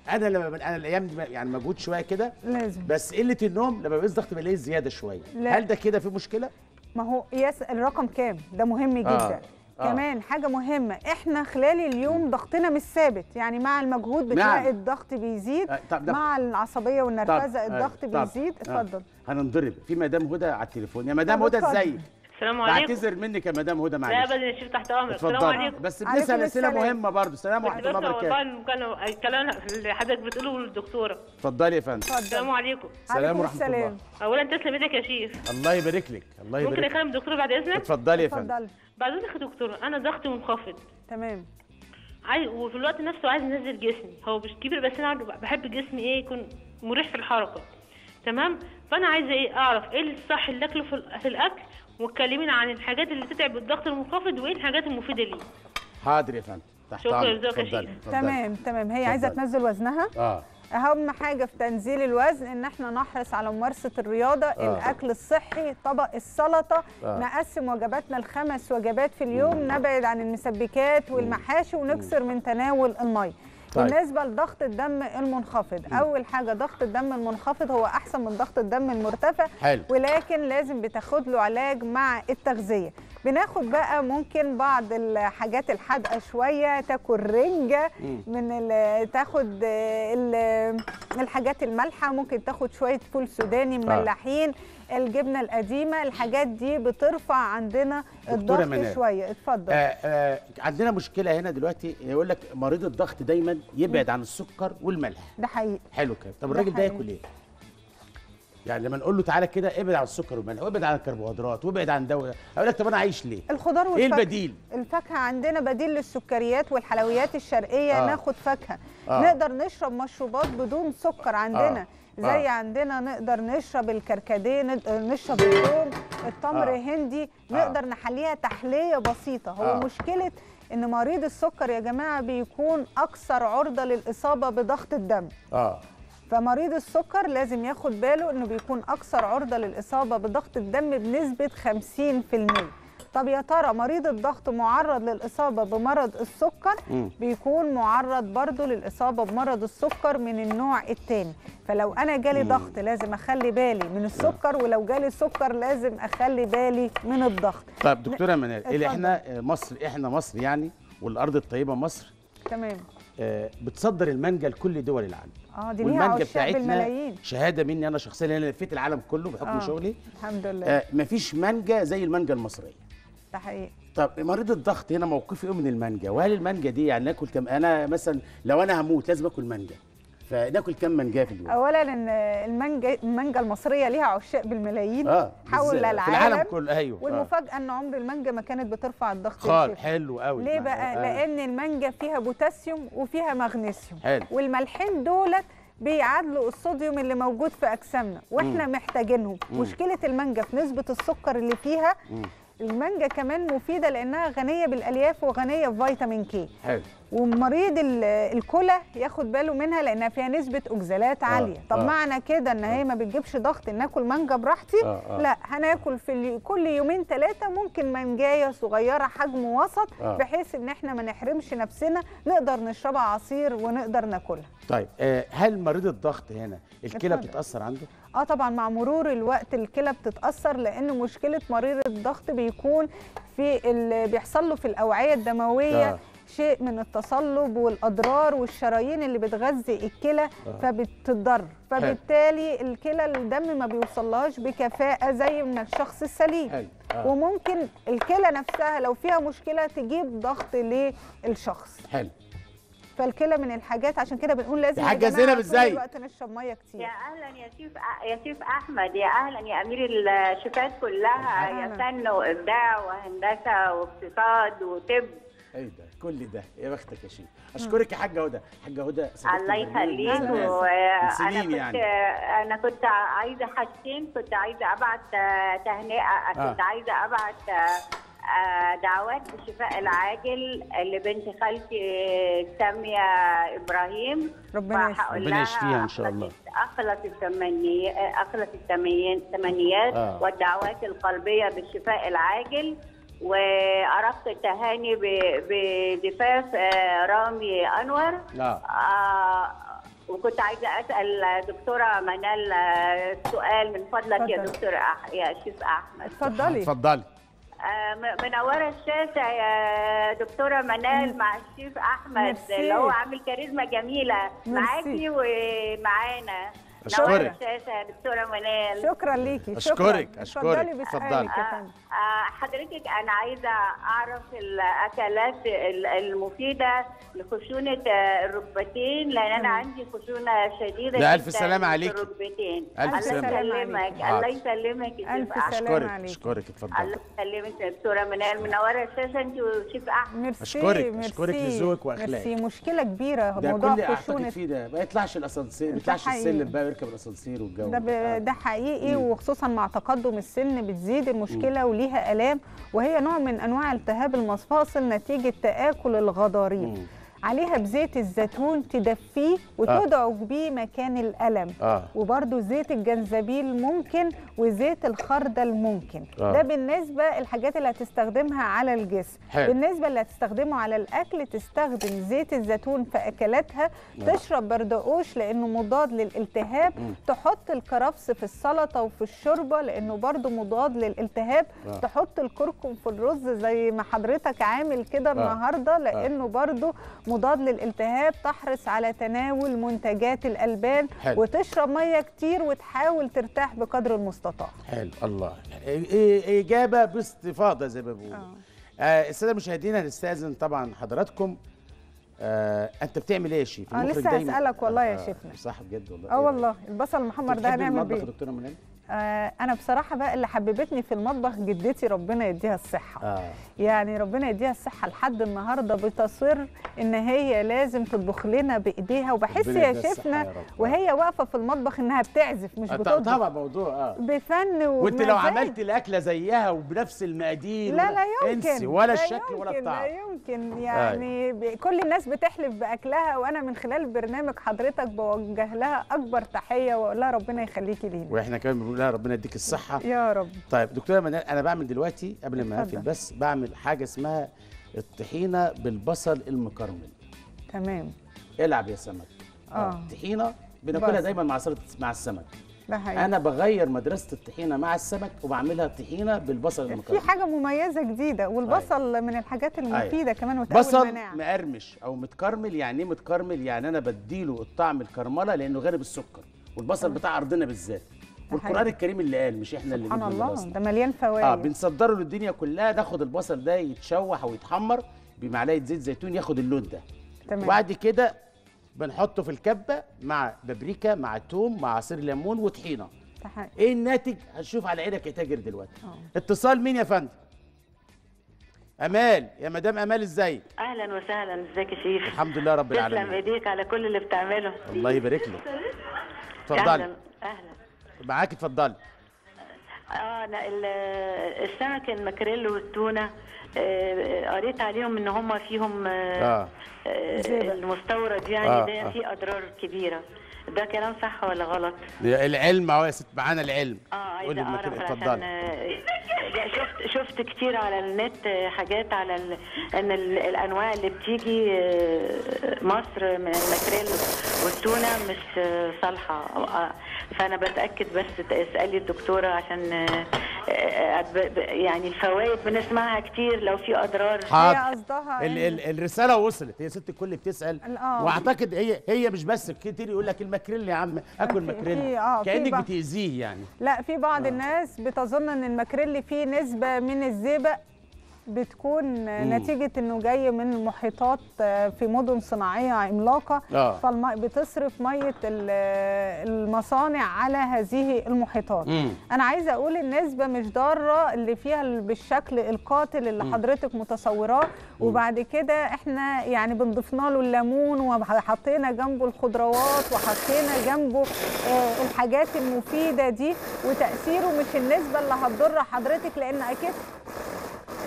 Speaker 1: انا لما بن... انا الايام دي يعني مجهود شويه كده
Speaker 2: لازم
Speaker 1: بس قله النوم لما بيقيس ضغط بلاقيه زياده شويه
Speaker 2: لا.
Speaker 1: هل ده كده في مشكله
Speaker 2: ما هو قياس الرقم كام ده مهم جدا
Speaker 1: آه.
Speaker 2: كمان حاجة مهمة احنا خلال اليوم ضغطنا مش ثابت يعني مع المجهود بتلاقي
Speaker 1: نعم.
Speaker 2: الضغط بيزيد
Speaker 1: آه، طب ده-
Speaker 2: مع العصبية والنرفزة
Speaker 1: طب،
Speaker 2: الضغط
Speaker 1: آه، طب،
Speaker 2: بيزيد
Speaker 1: آه.
Speaker 2: اتفضل
Speaker 1: هننضرب في مدام هدى على التليفون يا مدام
Speaker 2: طب
Speaker 1: هدى
Speaker 2: اتفضل.
Speaker 1: ازيك
Speaker 8: السلام عليكم
Speaker 1: بعتذر منك يا مدام هدى
Speaker 8: لا
Speaker 1: معلش
Speaker 8: ابدا يا شيخ تحت امرك السلام
Speaker 1: اتفضلي
Speaker 8: عليكم
Speaker 1: بس
Speaker 2: عليكم
Speaker 1: بنسال اسئله
Speaker 2: السلام.
Speaker 1: مهمه برضه السلام
Speaker 8: كنت
Speaker 1: ورحمه
Speaker 8: بس
Speaker 1: الله وبركاته
Speaker 8: والله كانوا الكلام اللي حضرتك بتقوله للدكتوره
Speaker 1: اتفضلي يا فندم
Speaker 2: اتفضل
Speaker 8: السلام عليكم
Speaker 1: سلام
Speaker 2: عليكم
Speaker 1: ورحمه الله
Speaker 2: السلام.
Speaker 8: اولا تسلم ايدك يا شيخ
Speaker 1: الله يبارك لك الله
Speaker 8: ممكن
Speaker 1: يبارك لك
Speaker 8: اكلم الدكتوره بعد اذنك
Speaker 1: اتفضلي يا فندم
Speaker 2: اتفضل
Speaker 8: بعد اذنك يا دكتوره انا ضغطي منخفض
Speaker 2: تمام
Speaker 8: عايز وفي الوقت نفسه عايز انزل جسمي هو مش كبير بس انا بحب جسمي ايه يكون مريح في الحركه تمام فانا عايزه ايه اعرف ايه الصح اللي اكله في ال- في الاكل وتكلمينا عن الحاجات اللي تتعب الضغط المنخفض وايه الحاجات المفيده ليه
Speaker 1: حاضر يا فندم تحت
Speaker 8: شكرا
Speaker 1: أمرك.
Speaker 8: جزاك يا
Speaker 1: اتفضلي،
Speaker 8: شيخ.
Speaker 1: اتفضلي.
Speaker 2: تمام تمام هي عايزة
Speaker 1: اتفضل.
Speaker 2: تنزل وزنها
Speaker 1: اه
Speaker 2: اهم حاجه في تنزيل الوزن ان احنا نحرص على ممارسه الرياضه آه. الاكل الصحي طبق السلطه
Speaker 1: آه.
Speaker 2: آه. نقسم وجباتنا لخمس وجبات في اليوم نبعد عن المسبكات والمحاشي ونكسر من تناول المي
Speaker 1: طيب.
Speaker 2: بالنسبه لضغط الدم المنخفض اول حاجه ضغط الدم المنخفض هو احسن من ضغط الدم المرتفع
Speaker 1: حلو.
Speaker 2: ولكن لازم بتاخد له علاج مع التغذيه بناخد بقى ممكن بعض الحاجات الحادقه شويه تاكل رنجه من ال- تاخد آه، ال- الحاجات المالحه ممكن تاخد شويه فول سوداني مملحين الجبنه القديمه الحاجات دي بترفع عندنا
Speaker 1: دكتورة
Speaker 2: الضغط
Speaker 1: منال.
Speaker 2: شويه اتفضل
Speaker 1: آه آه عندنا مشكله هنا دلوقتي يقول لك مريض الضغط دايما يبعد عن السكر والملح
Speaker 2: ده حقيقي
Speaker 1: حلو كده طب
Speaker 2: ده
Speaker 1: الراجل ده
Speaker 2: حقيقي.
Speaker 1: ياكل ايه يعني لما نقول له تعالى كده ابعد عن السكر والملح وابعد عن الكربوهيدرات وابعد عن ده وده هيقول لك طب انا عايش ليه
Speaker 2: الخضار والفاكهه
Speaker 1: ايه البديل
Speaker 2: الفاكهه عندنا بديل للسكريات والحلويات الشرقيه
Speaker 1: آه.
Speaker 2: آه. ناخد فاكهه
Speaker 1: آه.
Speaker 2: آه. نقدر نشرب مشروبات بدون سكر عندنا
Speaker 1: آه.
Speaker 2: آه. زي
Speaker 1: آه.
Speaker 2: آه. عندنا نقدر نشرب الكركديه ند- نشرب الثوم التمر
Speaker 1: آه.
Speaker 2: آه. هندي
Speaker 1: آه.
Speaker 2: نقدر نحليها تحليه بسيطه هو
Speaker 1: آه.
Speaker 2: آه. مشكله ان مريض السكر يا جماعه بيكون اكثر عرضه للاصابه بضغط الدم
Speaker 1: اه
Speaker 2: فمريض السكر لازم ياخد باله انه بيكون اكثر عرضه للاصابه بضغط الدم بنسبه 50% طب يا ترى مريض الضغط معرض للاصابه بمرض السكر
Speaker 1: مم.
Speaker 2: بيكون معرض برضه للاصابه بمرض السكر من النوع الثاني فلو انا جالي ضغط لازم اخلي بالي من السكر ولو جالي سكر لازم اخلي بالي من الضغط
Speaker 1: طب دكتوره منال اللي
Speaker 2: اتفضل.
Speaker 1: احنا آه، مصر احنا مصر يعني والارض الطيبه مصر
Speaker 2: تمام
Speaker 1: آه، بتصدر المانجا لكل دول العالم
Speaker 2: اه دي ليها
Speaker 1: والمانجا
Speaker 2: عشاق
Speaker 1: بتاعتنا
Speaker 2: بالملايين
Speaker 1: شهاده مني انا شخصيا لان انا لفيت العالم كله بحكم
Speaker 2: آه.
Speaker 1: شغلي
Speaker 2: الحمد لله
Speaker 1: آه مفيش مانجا زي المانجا المصريه
Speaker 2: ده حقيقي
Speaker 1: طب مريض الضغط هنا موقفه ايه من المانجا وهل المانجا دي يعني ناكل كم انا مثلا لو انا هموت لازم اكل مانجا فناكل كم مانجا في اليوم
Speaker 2: اولا ان المانجا المانجا المصريه ليها عشاق بالملايين
Speaker 1: اه
Speaker 2: حول
Speaker 1: بالذات.
Speaker 2: العالم
Speaker 1: في العالم كله ايوه آه.
Speaker 2: والمفاجاه ان عمر المانجا ما كانت بترفع الضغط يا
Speaker 1: خال
Speaker 2: شيخ.
Speaker 1: حلو قوي
Speaker 2: ليه بقى
Speaker 1: آه.
Speaker 2: لان المانجا فيها بوتاسيوم وفيها مغنيسيوم
Speaker 1: حلو.
Speaker 2: والملحين دولت بيعادلوا الصوديوم اللي موجود في اجسامنا واحنا محتاجينهم مشكله المانجا في نسبه السكر اللي فيها المانجا كمان مفيده لانها غنيه بالالياف وغنيه بفيتامين كي
Speaker 1: حلو
Speaker 2: ومريض ال- الكلى ياخد باله منها لانها فيها نسبه اوكزالات عاليه طب
Speaker 1: آه.
Speaker 2: معنى كده ان هي ما بتجيبش ضغط ان ناكل مانجا براحتي
Speaker 1: آه، آه.
Speaker 2: لا هناكل في اليو- كل يومين ثلاثه ممكن مانجايه صغيره حجم وسط
Speaker 1: آه.
Speaker 2: بحيث ان احنا ما نحرمش نفسنا نقدر نشربها عصير ونقدر ناكلها
Speaker 1: طيب آه هل مريض الضغط هنا الكلى
Speaker 2: اتفضل.
Speaker 1: بتتاثر عنده
Speaker 2: اه طبعا مع مرور الوقت الكلى بتتاثر لان مشكله مريض الضغط بيكون في ال- بيحصل له في الاوعيه الدمويه
Speaker 1: آه.
Speaker 2: آه. شيء من التصلب والاضرار والشرايين اللي بتغذي الكلى آه. فبتضر فبالتالي الكلى الدم ما بيوصلهاش بكفاءه زي من الشخص السليم
Speaker 1: حلو آه.
Speaker 2: وممكن الكلى نفسها لو فيها مشكله تجيب ضغط للشخص
Speaker 1: حلو
Speaker 2: فالكلى من الحاجات عشان كده بنقول لازم
Speaker 1: يا حاجة
Speaker 2: جماعة
Speaker 1: زينب
Speaker 2: طول
Speaker 1: ازاي؟
Speaker 2: الوقت نشرب ميه كتير
Speaker 7: يا اهلا يا شيف يا شيف احمد يا اهلا يا امير الشيفات كلها يا
Speaker 2: أهلاً.
Speaker 7: فن وابداع وهندسه واقتصاد وطب
Speaker 1: ايه ده كل ده يا بختك يا شيخ اشكرك يا حاجه هدى حاجه هدى صديقة
Speaker 7: الله
Speaker 1: البرنامج
Speaker 7: يخليك
Speaker 1: من زمان. من
Speaker 7: وانا
Speaker 1: سنين
Speaker 7: كنت
Speaker 1: يعني
Speaker 7: انا كنت عايزه حاجتين كنت عايزه ابعت آه، تهنئه كنت عايزه ابعت آه، آه، دعوات بالشفاء العاجل لبنت خالتي آه، ساميه ابراهيم
Speaker 2: ربنا يشفيها.
Speaker 7: وهقول
Speaker 1: ربنا
Speaker 7: لها
Speaker 1: يشفيها إن شاء
Speaker 7: أخلص-
Speaker 1: الله.
Speaker 7: اخلص التمني اخلص التمني- التمنيات
Speaker 1: آه.
Speaker 7: والدعوات القلبيه بالشفاء العاجل وأرقت التهاني ب- بزفاف آه، رامي أنور
Speaker 1: اه
Speaker 7: آه، وكنت عايزه اسال دكتوره منال آه، سؤال من فضلك يا
Speaker 2: اتفضل.
Speaker 7: دكتور أح... يا شيف احمد
Speaker 2: اتفضلي
Speaker 1: اتفضلي
Speaker 7: آه، م- منوره الشاشه يا دكتوره منال مع الشيف احمد
Speaker 2: ميرسي.
Speaker 7: اللي هو عامل كاريزما جميله
Speaker 2: ميرسي.
Speaker 7: معاكي ومعانا
Speaker 1: أشكرك.
Speaker 7: منورة الشاشه يا دكتوره منال
Speaker 2: شكرا ليكي شكرا
Speaker 1: أشكرك، أشكرك.
Speaker 2: اتفضلي
Speaker 1: اتفضلي.
Speaker 2: بسؤالك يا
Speaker 7: آه،
Speaker 2: فندم
Speaker 7: آه، حضرتك انا عايزه اعرف الاكلات ال- المفيده لخشونه آه، الركبتين لان انا عندي خشونه شديده
Speaker 1: لا، ألف
Speaker 7: جداً
Speaker 1: سلامة
Speaker 7: في
Speaker 1: عليكي.
Speaker 7: الركبتين
Speaker 1: ألف
Speaker 7: الله
Speaker 1: سلامة.
Speaker 7: يسلمك
Speaker 1: حاضر.
Speaker 7: الله يسلمك يا
Speaker 2: ألف
Speaker 7: شيف أحمد.
Speaker 2: سلامة
Speaker 1: اشكرك
Speaker 2: عليكي.
Speaker 1: اشكرك اتفضلي
Speaker 7: الله يسلمك يا دكتوره منال منوره الشاشه انت وشيف احمد
Speaker 2: ميرسي
Speaker 1: أشكرك،
Speaker 2: ميرسي
Speaker 1: أشكرك لذوقك وأخلاقك.
Speaker 2: ميرسي مشكله كبيره
Speaker 1: ده
Speaker 2: موضوع
Speaker 1: كل اعتقد
Speaker 2: خشونه
Speaker 1: فيه ده ما يطلعش الاسانسير ما
Speaker 2: ده
Speaker 1: يطلعش
Speaker 2: حقيقي.
Speaker 1: السلم بقى ويركب الاسانسير والجو
Speaker 2: ده ب...
Speaker 1: آه.
Speaker 2: ده حقيقي وخصوصا مع تقدم السن بتزيد المشكله وليها الام وهي نوع من انواع التهاب المفاصل نتيجه تاكل الغضاريف
Speaker 1: مم.
Speaker 2: عليها بزيت الزيتون تدفيه وتدعك بيه مكان الالم
Speaker 1: اه
Speaker 2: وبرده زيت الجنزبيل ممكن وزيت الخردل ممكن
Speaker 1: آه.
Speaker 2: ده بالنسبه الحاجات اللي هتستخدمها على الجسم
Speaker 1: حلو.
Speaker 2: بالنسبه اللي هتستخدمه على الاكل تستخدم زيت الزيتون في اكلاتها تشرب بردقوش لانه مضاد للالتهاب تحط الكرفس في السلطه وفي الشوربه لانه برضه مضاد للالتهاب
Speaker 1: آه.
Speaker 2: تحط الكركم في الرز زي ما حضرتك عامل كده النهارده لانه برضه مضاد للالتهاب تحرص على تناول منتجات الالبان
Speaker 1: حلو.
Speaker 2: وتشرب ميه كتير وتحاول ترتاح بقدر المستطاع
Speaker 1: حلو الله إيه- إيه- اجابه باستفاضه زي ما بيقولوا
Speaker 2: آه.
Speaker 1: آه الساده المشاهدين هنستاذن طبعا حضراتكم آه انت بتعمل ايه يا شيف
Speaker 2: آه،
Speaker 1: المخرج
Speaker 2: لسه
Speaker 1: دايماً-
Speaker 2: هسألك والله يا
Speaker 1: آه،
Speaker 2: شيفنا.
Speaker 1: صح بجد والله
Speaker 2: اه
Speaker 1: إيه ده؟
Speaker 2: والله البصل المحمر
Speaker 1: أنت
Speaker 2: ده
Speaker 1: بتحبي
Speaker 2: هنعمل
Speaker 1: المطبخ
Speaker 2: بيه
Speaker 1: يا دكتوره منال
Speaker 2: آه انا بصراحه بقى اللي حببتني في المطبخ جدتي ربنا يديها الصحه
Speaker 1: اه
Speaker 2: يعني ربنا يديها الصحه لحد النهارده بتصر ان هي لازم تطبخ لنا بايديها وبحس
Speaker 1: ربنا
Speaker 2: يا
Speaker 1: يديها الصحة
Speaker 2: شيفنا
Speaker 1: يا رب.
Speaker 2: وهي واقفه في المطبخ انها بتعزف مش
Speaker 1: آه، ط-
Speaker 2: بتطبخ
Speaker 1: طبعا موضوع اه
Speaker 2: بفن
Speaker 1: وانت لو
Speaker 2: وبمزاج.
Speaker 1: عملت الاكله زيها وبنفس المقادير
Speaker 2: لا لا يمكن
Speaker 1: انسي ولا
Speaker 2: لا
Speaker 1: الشكل ولا
Speaker 2: يمكن،
Speaker 1: الطعم
Speaker 2: لا يمكن يعني ب- كل الناس بتحلف باكلها وانا من خلال برنامج حضرتك بوجه لها اكبر تحيه واقول لها ربنا يخليكي لينا
Speaker 1: واحنا كمان بنقول لها ربنا يديك الصحه
Speaker 2: يا رب
Speaker 1: طيب دكتوره منال انا بعمل دلوقتي قبل ما
Speaker 2: اتفضل.
Speaker 1: اقفل بس بعمل حاجه اسمها الطحينه بالبصل المكرمل
Speaker 2: تمام
Speaker 1: العب يا سمك
Speaker 2: آه.
Speaker 1: الطحينه بناكلها
Speaker 2: بصل.
Speaker 1: دايما مع سلطه مع السمك
Speaker 2: ده حقيقي
Speaker 1: انا بغير مدرسه الطحينه مع السمك وبعملها طحينه بالبصل
Speaker 2: في
Speaker 1: المكرمل
Speaker 2: حاجه مميزه جديده والبصل من الحاجات المفيده كمان وتقوي
Speaker 1: بصل
Speaker 2: المناعه
Speaker 1: مقرمش او متكرمل يعني ايه متكرمل يعني انا بديله الطعم الكرمله لانه غالب السكر والبصل بتاع ارضنا بالذات والقران
Speaker 2: حقيقي.
Speaker 1: الكريم اللي قال مش احنا اللي
Speaker 2: سبحان
Speaker 1: جبنا
Speaker 2: الله
Speaker 1: البصل.
Speaker 2: ده مليان فوائد
Speaker 1: اه بنصدره للدنيا كلها ناخد البصل ده يتشوح او يتحمر بمعلقه زيت زيتون ياخد اللون ده
Speaker 2: تمام
Speaker 1: وبعد كده بنحطه في الكبه مع بابريكا مع توم مع عصير ليمون وطحينه
Speaker 2: ده حقيقي.
Speaker 1: ايه الناتج هنشوف على عينك يا تاجر دلوقتي
Speaker 2: آه.
Speaker 1: اتصال مين يا فندم امال يا مدام امال ازيك
Speaker 9: اهلا وسهلا ازيك يا شيف
Speaker 1: الحمد لله رب
Speaker 9: تسلم
Speaker 1: العالمين
Speaker 9: ايديك على كل اللي بتعمله
Speaker 1: الله يبارك لك اتفضلي
Speaker 9: اهلا اهلا
Speaker 1: معاك اتفضلي
Speaker 9: اه انا ال- السمك المكريل والتونه آه، قريت عليهم ان هم فيهم آه،
Speaker 1: اه
Speaker 9: آه،
Speaker 2: زيبق.
Speaker 9: المستورد يعني
Speaker 1: آه،
Speaker 9: ده
Speaker 1: آه.
Speaker 9: فيه اضرار كبيره ده كلام صح ولا غلط؟
Speaker 1: العلم اهو يا ست معانا العلم
Speaker 9: اه
Speaker 1: قولي
Speaker 9: عايزه
Speaker 1: بمكان-
Speaker 9: اعرف عشان
Speaker 1: اتفضلي
Speaker 9: آه، شفت شفت كتير على النت آه، حاجات على ال... ان ال... الانواع اللي بتيجي آه، مصر من المكريل والتونه مش آه، صالحه آه، فانا بتاكد بس اسالي الدكتوره عشان آه، آه، ب- ب- يعني الفوائد بنسمعها كتير لو في اضرار
Speaker 2: هي
Speaker 1: حاضر
Speaker 2: قصدها
Speaker 1: ال
Speaker 2: إن-
Speaker 1: ال الرساله وصلت هي ست الكل بتسال
Speaker 2: آه.
Speaker 1: واعتقد هي هي مش بس كتير يقول لك الماكريل يا عم اكل
Speaker 2: في-
Speaker 1: ماكريل
Speaker 2: في- آه، في
Speaker 1: كانك
Speaker 2: بقى.
Speaker 1: بتاذيه يعني
Speaker 2: لا في بعض الناس بتظن ان الماكريل فيه نسبه من الزئبق بتكون نتيجه انه جاي من المحيطات آه، في مدن صناعيه عملاقه
Speaker 1: آه.
Speaker 2: فبتصرف ميه ال- المصانع على هذه المحيطات
Speaker 1: مم.
Speaker 2: انا عايزه اقول النسبه مش ضاره اللي فيها ال- بالشكل القاتل اللي حضرتك متصوراه وبعد كده احنا يعني بنضيفنا له الليمون وحطينا جنبه الخضروات وحطينا جنبه آه، الحاجات المفيده دي وتاثيره مش النسبه اللي هتضر حضرتك لان اكيد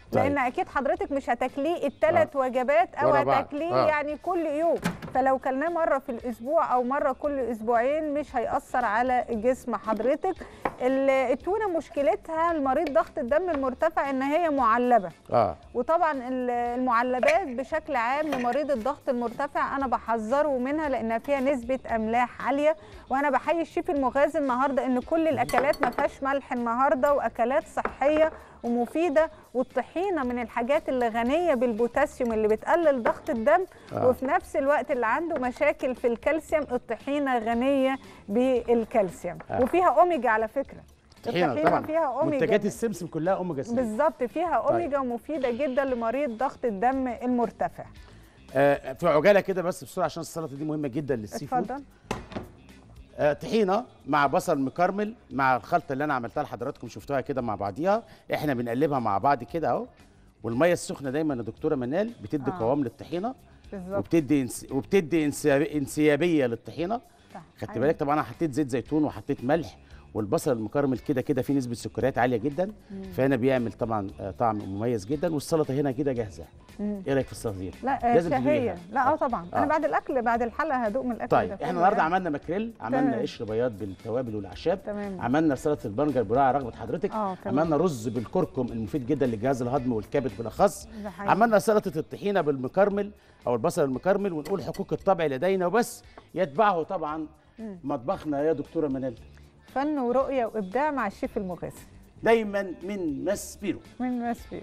Speaker 2: لان
Speaker 1: طيب.
Speaker 2: اكيد حضرتك مش هتاكليه الثلاث وجبات او
Speaker 1: ورا بعض.
Speaker 2: هتاكليه
Speaker 1: آه.
Speaker 2: يعني كل يوم فلو كلناه مره في الاسبوع او مره كل اسبوعين مش هياثر على جسم حضرتك ال- التونه مشكلتها المريض ضغط الدم المرتفع ان هي معلبه
Speaker 1: اه
Speaker 2: وطبعا ال- المعلبات بشكل عام لمريض الضغط المرتفع انا بحذره منها لانها فيها نسبه املاح عاليه وانا بحيي الشيف المغازي النهارده ان كل الاكلات ما فيهاش ملح النهارده واكلات صحيه ومفيده والطحينه من الحاجات اللي غنيه بالبوتاسيوم اللي بتقلل ضغط الدم
Speaker 1: آه.
Speaker 2: وفي نفس الوقت اللي عنده مشاكل في الكالسيوم الطحينه غنيه بالكالسيوم
Speaker 1: آه.
Speaker 2: وفيها اوميجا على فكره
Speaker 1: طحينه طبعا
Speaker 2: فيها اوميجا
Speaker 1: منتجات السمسم كلها اوميجا 3
Speaker 2: بالظبط فيها اوميجا ومفيده جدا لمريض ضغط الدم المرتفع
Speaker 1: آه في عجاله كده بس بسرعه عشان السلطه دي مهمه جدا للسي فود
Speaker 2: اتفضل
Speaker 1: آه طحينه مع بصل مكرمل مع الخلطه اللي انا عملتها لحضراتكم شفتوها كده مع بعضيها احنا بنقلبها مع بعض كده اهو والميه السخنه دايما يا دكتوره منال بتدي
Speaker 2: آه.
Speaker 1: قوام للطحينه
Speaker 2: بالظبط
Speaker 1: وبتدي انس... وبتدي انسياب... انسيابيه للطحينه
Speaker 2: صح.
Speaker 1: خدت
Speaker 2: أيوة.
Speaker 1: بالك طبعا انا حطيت زيت زيتون وحطيت ملح والبصل المكرمل كده كده فيه نسبه سكريات عاليه جدا فهنا بيعمل طبعا آه، طعم مميز جدا والسلطه هنا كده جاهزه ايه رايك في السلطه دي
Speaker 2: لا آه،
Speaker 1: لازم تدوقيها.
Speaker 2: شهيه لا اه طبعا
Speaker 1: آه.
Speaker 2: انا بعد الاكل بعد الحلقه هدوق من الاكل
Speaker 1: طيب
Speaker 2: ده
Speaker 1: احنا
Speaker 2: كله
Speaker 1: النهارده
Speaker 2: يعني.
Speaker 1: عملنا ماكريل عملنا
Speaker 2: تمام.
Speaker 1: قشر بياض بالتوابل والاعشاب
Speaker 2: تمام.
Speaker 1: عملنا سلطه البنجر براعي رغبه حضرتك
Speaker 2: آه، تمام.
Speaker 1: عملنا رز بالكركم المفيد جدا للجهاز الهضمي والكبد بالاخص
Speaker 2: ده حقيقي.
Speaker 1: عملنا سلطه الطحينه بالمكرمل او البصل المكرمل ونقول حقوق الطبع لدينا وبس يتبعه طبعا مطبخنا يا دكتوره منال
Speaker 2: فن ورؤيه وابداع مع الشيف المغازي
Speaker 1: دايما من مسبيرو
Speaker 2: من مسفير